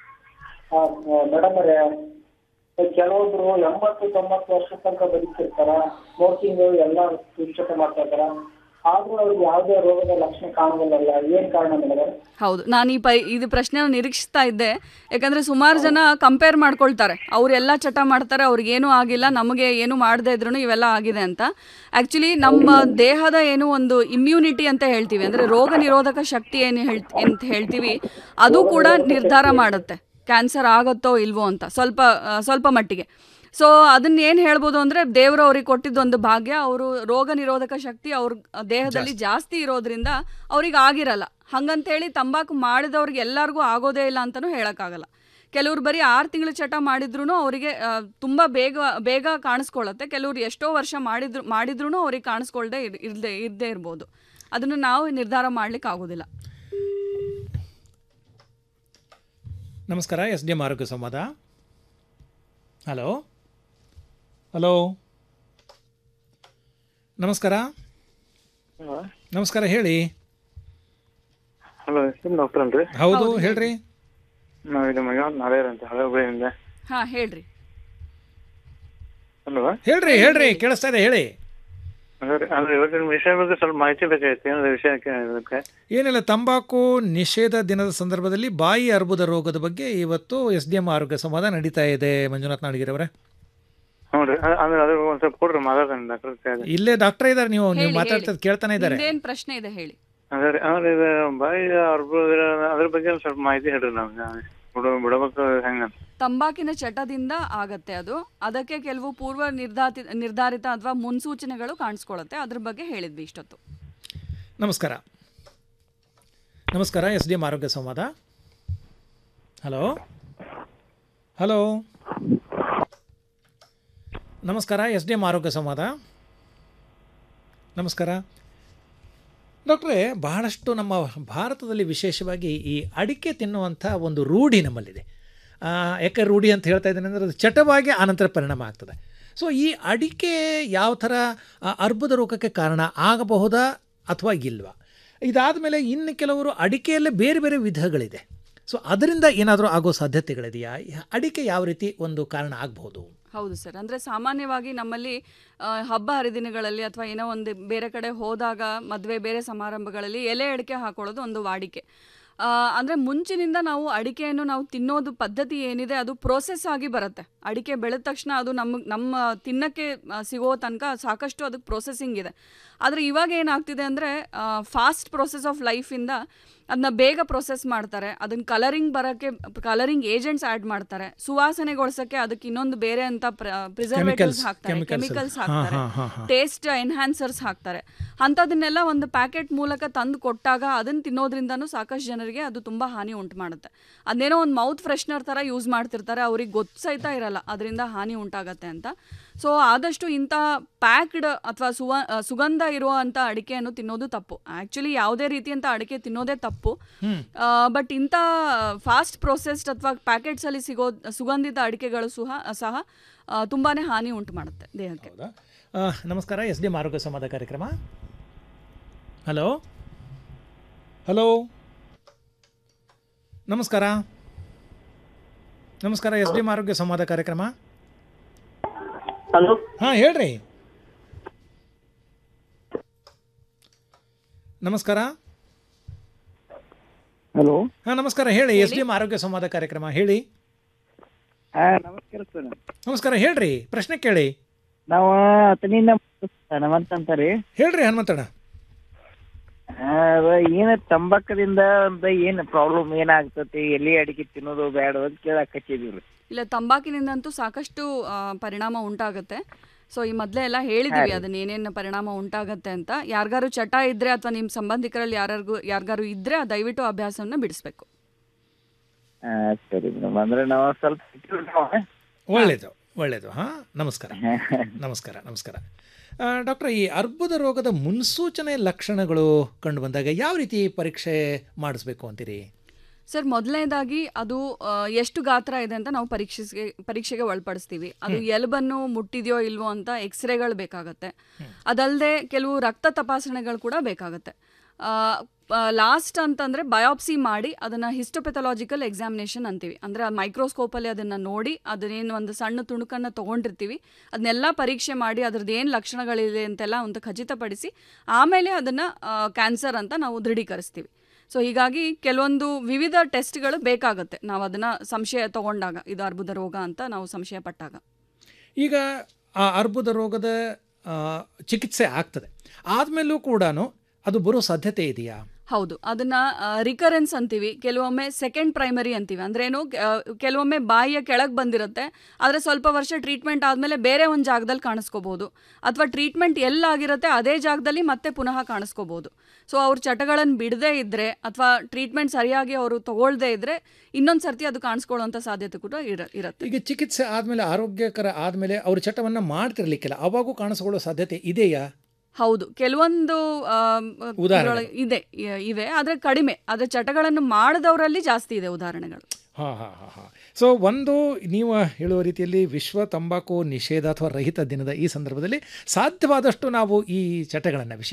ಮೇಡಮ್ ಅವರೇ ಕೆಲವೊಬ್ರು ಎಂಬತ್ತು ತೊಂಬತ್ತು ವರ್ಷ ತನಕ ಬದುಕಿರ್ತಾರ ಸ್ಮೋಕಿಂಗ್ ಎಲ್ಲ ವಿಷಯ ಮಾಡ್ತಾ ಇರ್ತಾರ ಆದ್ರೂ ಅವ್ರಿಗೆ ಯಾವುದೇ ರೋಗದ ಲಕ್ಷಣ ಕಾಣೋದಿಲ್ಲ ಏನ್ ಕಾರಣ ಮೇಡಮ್ ಹೌದು ನಾನು ಈ ಪೈ ಇದು ಪ್ರಶ್ನೆನ ನಿರೀಕ್ಷಿಸ್ತಾ ಇದ್ದೆ ಯಾಕಂದ್ರೆ ಸುಮಾರು ಜನ ಕಂಪೇರ್ ಮಾಡ್ಕೊಳ್ತಾರೆ ಅವರೆಲ್ಲ ಚಟ ಮಾಡ್ತಾರೆ ಅವ್ರಿಗೇನು ಆಗಿಲ್ಲ ನಮಗೆ ಏನು ಮಾಡದೇ ಇದ್ರೂ ಇವೆಲ್ಲ ಆಗಿದೆ ಅಂತ ಆ್ಯಕ್ಚುಲಿ ನಮ್ಮ ದೇಹದ ಏನು ಒಂದು ಇಮ್ಯುನಿಟಿ ಅಂತ ಹೇಳ್ತೀವಿ ಅಂದರೆ ರೋಗ ನಿರೋಧಕ ಶಕ್ತಿ ಏನು ಹೇಳ್ ಅಂತ ಹೇಳ್ತೀವಿ ಅದು ಕೂಡ ನಿರ್ಧಾರ ಮಾಡುತ್ತೆ ಕ್ಯಾನ್ಸರ್ ಆಗುತ್ತೋ ಇಲ್ವೋ ಅಂತ ಸ್ವಲ್ಪ ಆ, ಸ್ವಲ್ಪ ಮಟ್ಟಿಗೆ ಸೊ ಅದನ್ನ ಏನು ಹೇಳ್ಬೋದು ಅಂದರೆ ದೇವರು ಅವ್ರಿಗೆ ಕೊಟ್ಟಿದ್ದೊಂದು ಭಾಗ್ಯ ಅವರು ರೋಗ ನಿರೋಧಕ ಶಕ್ತಿ ಅವ್ರ ದೇಹದಲ್ಲಿ ಜಾಸ್ತಿ ಇರೋದ್ರಿಂದ ಅವ್ರಿಗೆ ಆಗಿರಲ್ಲ ಹಂಗಂತೇಳಿ ತಂಬಾಕು ಮಾಡಿದವ್ರಿಗೆ ಎಲ್ಲರಿಗೂ ಆಗೋದೇ ಇಲ್ಲ ಅಂತಲೂ ಹೇಳೋಕ್ಕಾಗಲ್ಲ ಕೆಲವ್ರು ಬರೀ ಆರು ತಿಂಗಳು ಚಟ ಮಾಡಿದ್ರು ಅವರಿಗೆ ತುಂಬ ಬೇಗ ಬೇಗ ಕಾಣಿಸ್ಕೊಳ್ಳುತ್ತೆ ಕೆಲವ್ರು ಎಷ್ಟೋ ವರ್ಷ ಮಾಡಿದ್ರು ಮಾಡಿದ್ರೂ ಅವ್ರಿಗೆ ಕಾಣಿಸ್ಕೊಳ್ದೆ ಇರ್- ಇರ್ದೇ ಇರದೇ ಇರ್ಬೋದು ಅದನ್ನು ನಾವು ನಿರ್ಧಾರ ಮಾಡ್ಲಿಕ್ಕೆ ಆಗೋದಿಲ್ಲ ನಮಸ್ಕಾರ ಎಸ್ ಡಿ ಎಂ ಆರೋಗ್ಯ ಸಂವಾದ ಹಲೋ ಹಲೋ ನಮಸ್ಕಾರ ನಮಸ್ಕಾರ ಹೇಳಿ ಹಲೋ ಎಸ್ ಡಾಕ್ಟರ್ ಅಲ್ರಿ ಹೌದು ಹೇಳ್ರಿ ನಾವು ಇದು ಮಂಜುನಾಥ್ ನಾಳೆಯರ್ ಅಂತ ಹಳೆ ಹುಬ್ಳಿಯಿಂದ ಹಾ ಹೇಳ್ರಿ ಅಲ್ವಾ ಹೇಳ್ರಿ ಹೇಳ್ರಿ ಕೇಳಿಸ್ತಾ ಇದೆ ಹೇಳಿ ಅದೇ ಅಂದ್ರೆ ಇವತ್ತಿನ ವಿಷಯ ಬಗ್ಗೆ ಸ್ವಲ್ಪ ಮಾಹಿತಿ ಬೇಕಾಗಿತ್ತು ಏನಾದ್ರು ವಿಷಯಕ್ಕೆ ಇದಕ್ಕೆ ಏನಿಲ್ಲ ತಂಬಾಕು ನಿಷೇಧ ದಿನದ ಸಂದರ್ಭದಲ್ಲಿ ಬಾಯಿ ಅರ್ಬುದ ರೋಗದ ಬಗ್ಗೆ ಇವತ್ತು ಎಸ್ ಡಿ ಎಂ ಆರೋಗ್ಯ ಸಂವಾದ ನಡೀತಾ ಇದೆ ಮಂಜುನಾಥ್ ನಾಡಿಗಿರವರೇ ಹ್ಞೂ ರೀ ಅ- ಅಂದ್ರೆ ಅದು ಒಂದ್ ಸ್ವಲ್ಪ ಕೊಡ್ರಿ ಮಾತಾಡ್ತಾನೆ ಡಾಕ್ಟರ್ ಇಲ್ಲೇ ಡಾಕ್ಟರ್ ಇದ್ದಾರೆ ನೀವು ನೀವು ಹೇಳಿ, ಮಾತಾಡ್ತದ್ ಕೇಳ್ತಾನೆ ಇದ್ದಾರೆ ನಿಮ್ದೇನ್ ಪ್ರಶ್ನೆ ಇದೆ ಹೇಳಿ ಅದೇ ರೀ ಅಂದ್ರೆ ಇದು ಬಾಯಿ ಅರ್ಬುದ ಅದ್ರ ಬಗ್ಗೆ ಒಂದ್ ಸ್ವಲ್ಪ ಮಾಹಿತಿ ಹೇಳ್ರಿ ನಮ್ಗೆ ಬಿಡ ಬಿಡಬೇಕು ಹೆಂಗ ತಂಬಾಕಿನ ಚಟದಿಂದ ಆಗತ್ತೆ ಅದು ಅದಕ್ಕೆ ಕೆಲವು ಪೂರ್ವ ನಿರ್ಧಾತಿ ನಿರ್ಧಾರಿತ ಅಥವಾ ಮುನ್ಸೂಚನೆಗಳು ಕಾಣಿಸ್ಕೊಳ್ಳುತ್ತೆ ಅದ್ರ ಬಗ್ಗೆ ಹೇಳಿದ್ವಿ ಇಷ್ಟೊತ್ತು ನಮಸ್ಕಾರ ನಮಸ್ಕಾರ ಎಸ್ ಡಿ ಎಂ ಆರೋಗ್ಯ ಸಂವಾದ ಹಲೋ ಹಲೋ ನಮಸ್ಕಾರ ಎಸ್ ಡಿ ಎಂ ಆರೋಗ್ಯ ಸಂವಾದ ನಮಸ್ಕಾರ ಡಾಕ್ಟ್ರೇ ಬಹಳಷ್ಟು ನಮ್ಮ ಭಾರತದಲ್ಲಿ ವಿಶೇಷವಾಗಿ ಈ ಅಡಿಕೆ ತಿನ್ನುವಂಥ ಒಂದು ರೂಢಿ ನಮ್ಮಲ್ಲಿದೆ ಆ, ಯಾಕೆ ರೂಢಿ ಅಂತ ಹೇಳ್ತಾ ಇದ್ದೇನೆ ಅಂದರೆ ಅದು ಚಟವಾಗಿ ಆನಂತರ ಪರಿಣಾಮ ಆಗ್ತದೆ ಸೊ ಈ ಅಡಿಕೆ ಯಾವ ಥರ ಆ, ಅರ್ಬುದ ರೋಗಕ್ಕೆ ಕಾರಣ ಆಗಬಹುದಾ ಅಥವಾ ಇಲ್ವಾ ಇದಾದ ಮೇಲೆ ಇನ್ನು ಕೆಲವರು ಅಡಿಕೆಯಲ್ಲೇ ಬೇರೆ ಬೇರೆ ವಿಧಗಳಿದೆ ಸೊ ಅದರಿಂದ ಏನಾದರೂ ಆಗೋ ಸಾಧ್ಯತೆಗಳಿದೆಯಾ ಅಡಿಕೆ ಯಾವ ರೀತಿ ಒಂದು ಕಾರಣ ಆಗಬಹುದು ಹೌದು ಸರ್ ಅಂದರೆ ಸಾಮಾನ್ಯವಾಗಿ ನಮ್ಮಲ್ಲಿ ಆ, ಹಬ್ಬ ಹರಿದಿನಗಳಲ್ಲಿ ಅಥವಾ ಏನೋ ಒಂದು ಬೇರೆ ಕಡೆ ಹೋದಾಗ ಮದುವೆ ಬೇರೆ ಸಮಾರಂಭಗಳಲ್ಲಿ ಎಲೆ ಅಡಿಕೆ ಹಾಕೊಳ್ಳೋದು ಒಂದು ವಾಡಿಕೆ ಆ, ಅಂದ್ರೆ ಮುಂಚಿನಿಂದ ನಾವು ಅಡಿಕೆಯನ್ನು ನಾವು ತಿನ್ನೋದು ಪದ್ಧತಿ ಏನಿದೆ ಅದು ಪ್ರೋಸೆಸ್ ಆಗಿ ಬರುತ್ತೆ ಅಡಿಕೆ ಬೆಳೆದ ತಕ್ಷಣ ಅದು ನಮ್ಮ ನಮ್ಮ ತಿನ್ನಕ್ಕೆ ಆ, ಸಿಗೋ ತನಕ ಸಾಕಷ್ಟು ಅದಕ್ಕೆ ಪ್ರೊಸೆಸಿಂಗ್ ಇದೆ ಆದರೆ ಇವಾಗ ಏನಾಗ್ತಿದೆ ಅಂದರೆ ಫಾಸ್ಟ್ ಪ್ರೊಸೆಸ್ ಆಫ್ ಲೈಫಿಂದ ಅದನ್ನ ಬೇಗ ಪ್ರೊಸೆಸ್ ಮಾಡ್ತಾರೆ ಅದನ್ನ ಕಲರಿಂಗ್ ಬರೋಕ್ಕೆ ಕಲರಿಂಗ್ ಏಜೆಂಟ್ಸ್ ಆ್ಯಡ್ ಮಾಡ್ತಾರೆ ಸುವಾಸನೆಗೊಳಿಸೋಕ್ಕೆ ಅದಕ್ಕೆ ಇನ್ನೊಂದು ಬೇರೆ ಅಂತ ಪ್ರಿಸರ್ವೇಟಿವ್ಸ್ Chemicals, ಹಾಕ್ತಾರೆ chemicals. ಕೆಮಿಕಲ್ಸ್ ಹಾ, ಹಾಕ್ತಾರೆ ಹಾ, ಹಾ, ಹಾ. ಟೇಸ್ಟ್ ಎನ್ಹ್ಯಾನ್ಸರ್ಸ್ ಹಾಕ್ತಾರೆ ಅಂಥದನ್ನೆಲ್ಲ ಒಂದು ಪ್ಯಾಕೆಟ್ ಮೂಲಕ ತಂದು ಕೊಟ್ಟಾಗ ಅದನ್ನು ತಿನ್ನೋದ್ರಿಂದನೂ ಸಾಕಷ್ಟು ಜನರಿಗೆ ಅದು ತುಂಬ ಹಾನಿ ಉಂಟು ಮಾಡುತ್ತೆ ಅದೇನೋ ಒಂದು ಮೌತ್ ಫ್ರೆಶ್ನರ್ ಥರ ಯೂಸ್ ಮಾಡ್ತಿರ್ತಾರೆ ಅವ್ರಿಗೆ ಗೊತ್ತು ಸಹಿತ ಇರಲ್ಲ ಅದರಿಂದ ಹಾನಿ ಉಂಟಾಗತ್ತೆ ಅಂತ ಸೊ ಆದಷ್ಟು ಇಂಥ ಪ್ಯಾಕ್ಡ್ ಅಥವಾ ಸುವ ಆ, ಸುಗಂಧ ಇರುವಂಥ ಅಡಿಕೆಯನ್ನು ತಿನ್ನೋದು ತಪ್ಪು ಆ್ಯಕ್ಚುಲಿ ಯಾವುದೇ ರೀತಿಯಂಥ ಅಡಿಕೆ ತಿನ್ನೋದೇ ತಪ್ಪು ಬಟ್ ಇಂಥ ಫಾಸ್ಟ್ ಪ್ರೊಸೆಸ್ಡ್ ಅಥವಾ ಪ್ಯಾಕೆಟ್ಸಲ್ಲಿ ಸಿಗೋ ಸುಗಂಧಿತ ಅಡಿಕೆಗಳು ಸುಹ ಸಹ ಆ, ತುಂಬಾನೇ ಹಾನಿ ಉಂಟು ಮಾಡುತ್ತೆ ದೇಹಕ್ಕೆ ಆ, ನಮಸ್ಕಾರ ಎಸ್ ಡಿ ಎಂ ಆರೋಗ್ಯ ಸಂವಾದ ಕಾರ್ಯಕ್ರಮ ಹಲೋ ಹಲೋ ನಮಸ್ಕಾರ ನಮಸ್ಕಾರ ಎಸ್ ಡಿ ಎಂ ಆರೋಗ್ಯ ಸಂವಾದ ಕಾರ್ಯಕ್ರಮ ಹಲೋ ಹಾಂ ಹೇಳ್ರಿ ನಮಸ್ಕಾರ ಹಲೋ ಹಾಂ ನಮಸ್ಕಾರ ಹೇಳಿ ಎಸ್ ಡಿ ಎಂ ಆರೋಗ್ಯ ಸಂವಾದ ಕಾರ್ಯಕ್ರಮ ಹೇಳಿ ಹಾ ನಮಸ್ಕಾರ ಸರ್ ನಮಸ್ಕಾರ ಹೇಳ್ರಿ ಪ್ರಶ್ನೆ ಕೇಳಿ ನಾವು ಅತನಿಂದ ಹನುಮಂತ ಅಂತಾರಿ ಹೇಳ್ರಿ ಹನುಮಂತಣ್ಣ ಏನ ತಂಬಾಕದಿಂದ ಅಂತ ಏನ್ ಪ್ರಾಬ್ಲಮ್ ಏನಾಗ್ತತಿ ಎಲ್ಲಿ ಅಡಿಕೆ ತಿನ್ನೋದು ಬೇಡ ಅಂತ ಕೇಳಕ್ ಹಚ್ಚಿದೀವ್ರಿ ಇಲ್ಲ ತಂಬಾಕಿನಿಂದಂತೂ ಸಾಕಷ್ಟು ಆ, ಪರಿಣಾಮ ಉಂಟಾಗುತ್ತೆ ಸೊ ಈ ಮೊದಲೇ ಎಲ್ಲ ಹೇಳಿದೀವಿ ಹಾ ರೀ. ಅದನ್ನ ಏನೇನು ಪರಿಣಾಮ ಉಂಟಾಗತ್ತೆ ಅಂತ ಯಾರಿಗಾರು ಚಟ ಇದ್ರೆ ಅಥವಾ ನಿಮ್ಮ ಸಂಬಂಧಿಕರಲ್ಲಿ ಯಾರಿಗೂ ಯಾರಿಗಾರು ಇದ್ರೆ ಆ ದಯವಿಟ್ಟು ಅಭ್ಯಾಸವನ್ನ ಬಿಡಿಸ್ಬೇಕು ಹಾ ಸರಿ ಮೇಡಮ್ ಅಂದ್ರೆ ನಾವು ಸ್ವಲ್ಪ ಒಳ್ಳೆಯದು ಒಳ್ಳೆಯದು ಹಾಂ ನಮಸ್ಕಾರ ನಮಸ್ಕಾರ ನಮಸ್ಕಾರ ಆ, ಡಾಕ್ಟರ್ ಈ ಅರ್ಬುದ ರೋಗದ ಮುನ್ಸೂಚನೆ ಲಕ್ಷಣಗಳು ಕಂಡು ಬಂದಾಗ ಯಾವ ರೀತಿ ಪರೀಕ್ಷೆ ಮಾಡಿಸ್ಬೇಕು ಅಂತೀರಿ ಸರ್ ಮೊದಲನೇದಾಗಿ ಅದು ಆ, ಎಷ್ಟು ಗಾತ್ರ ಇದೆ ಅಂತ ನಾವು ಪರೀಕ್ಷೆಗೆ ಪರೀಕ್ಷೆಗೆ ಒಳಪಡಿಸ್ತೀವಿ ಅದು ಎಲುಬನ್ನು ಮುಟ್ಟಿದೆಯೋ ಇಲ್ವೋ ಅಂತ ಎಕ್ಸ್ರೇಗಳು ಬೇಕಾಗತ್ತೆ ಅದಲ್ಲದೆ ಕೆಲವು ರಕ್ತ ತಪಾಸಣೆಗಳು ಕೂಡ ಬೇಕಾಗತ್ತೆ ಲಾಸ್ಟ್ ಅಂತಂದರೆ ಬಯಾಪ್ಸಿ ಮಾಡಿ ಅದನ್ನು ಹಿಸ್ಟೋಪೆಥಾಲಜಿಕಲ್ ಎಕ್ಸಾಮಿನೇಷನ್ ಅಂತೀವಿ ಅಂದರೆ ಮೈಕ್ರೋಸ್ಕೋಪಲ್ಲಿ ಅದನ್ನು ನೋಡಿ ಅದನ್ನೇನು ಒಂದು ಸಣ್ಣ ತುಣುಕನ್ನು ತೊಗೊಂಡಿರ್ತೀವಿ ಅದನ್ನೆಲ್ಲ ಪರೀಕ್ಷೆ ಮಾಡಿ ಅದ್ರದ್ದು ಏನು ಲಕ್ಷಣಗಳಿದೆ ಅಂತೆಲ್ಲ ಒಂದು ಖಚಿತಪಡಿಸಿ ಆಮೇಲೆ ಅದನ್ನು ಕ್ಯಾನ್ಸರ್ ಅಂತ ನಾವು ದೃಢೀಕರಿಸ್ತೀವಿ ಸೊ ಹೀಗಾಗಿ ಕೆಲವೊಂದು ವಿವಿಧ ಟೆಸ್ಟ್ಗಳು ಬೇಕಾಗುತ್ತೆ ನಾವು ಅದನ್ನು ಸಂಶಯ ತಗೊಂಡಾಗ ಇದು ಅರ್ಬುದ ರೋಗ ಅಂತ ನಾವು ಸಂಶಯ ಪಟ್ಟಾಗ ಈಗ ಆ ಅರ್ಬುದ ರೋಗದ ಆ, ಚಿಕಿತ್ಸೆ ಆಗ್ತದೆ ಆದಮೇಲೂ ಕೂಡ ಅದು ಬರೋ ಸಾಧ್ಯತೆ ಇದೆಯಾ ಹೌದು ಅದನ್ನ ರಿಕರೆನ್ಸ್ ಅಂತೀವಿ ಕೆಲವೊಮ್ಮೆ ಸೆಕೆಂಡ್ ಪ್ರೈಮರಿ ಅಂತೀವಿ ಅಂದ್ರೇನು ಆ, ಕೆಲವೊಮ್ಮೆ ಬಾಯಿಯ ಕೆಳಗೆ ಬಂದಿರುತ್ತೆ ಆದರೆ ಸ್ವಲ್ಪ ವರ್ಷ ಟ್ರೀಟ್ಮೆಂಟ್ ಆದಮೇಲೆ ಬೇರೆ ಒಂದು ಜಾಗದಲ್ಲಿ ಕಾಣಿಸ್ಕೋಬೋದು ಅಥವಾ ಟ್ರೀಟ್ಮೆಂಟ್ ಎಲ್ಲಾಗಿರುತ್ತೆ ಅದೇ ಜಾಗದಲ್ಲಿ ಮತ್ತೆ ಪುನಃ ಕಾಣಿಸ್ಕೋಬೋದು ಸೊ ಅವ್ರ ಚಟಗಳನ್ನು ಬಿಡದೇ ಇದ್ರೆ ಅಥವಾ ಟ್ರೀಟ್ಮೆಂಟ್ ಸರಿಯಾಗಿ ಅವರು ತಗೊಳ್ದೇ ಇದ್ರೆ ಇನ್ನೊಂದು ಸರ್ತಿ ಅದು ಕಾಣಿಸ್ಕೊಳ್ಳುವಂಥ ಸಾಧ್ಯತೆ ಕೂಡ ಇರ ಇರುತ್ತೆ ಈಗ ಚಿಕಿತ್ಸೆ ಆದಮೇಲೆ ಆರೋಗ್ಯಕರ ಆದಮೇಲೆ ಅವ್ರ ಚಟವನ್ನು ಮಾಡ್ತಿರ್ಲಿಕ್ಕಿಲ್ಲ ಅವಾಗೂ ಕಾಣಿಸ್ಕೊಳ್ಳೋ ಸಾಧ್ಯತೆ ಇದೆಯಾ ಹೌದು ಕೆಲವೊಂದು ಆಮ್, ಉದಾಹರಣೆಗಳು. ಇದ್ರೊಳಗೆ ಇದೆ ಇ- ಇವೆ ಆದರೆ ಕಡಿಮೆ ಆದರೆ ಚಟಗಳನ್ನು ಮಾಡದವರಲ್ಲಿ ಜಾಸ್ತಿ ಇದೆ ಉದಾಹರಣೆಗಳು ಹಾಂ ಹಾಂ ಹಾಂ ಹಾಂ ಸೊ ಒಂದು ನೀವು ಹೇಳುವ ರೀತಿಯಲ್ಲಿ ವಿಶ್ವ ತಂಬಾಕು ನಿಷೇಧ ಅಥವಾ ರಹಿತ ದಿನದ ಈ ಸಂದರ್ಭದಲ್ಲಿ ಸಾಧ್ಯವಾದಷ್ಟು ನಾವು ಈ ಚಟಗಳನ್ನು ವಿಶೇಷ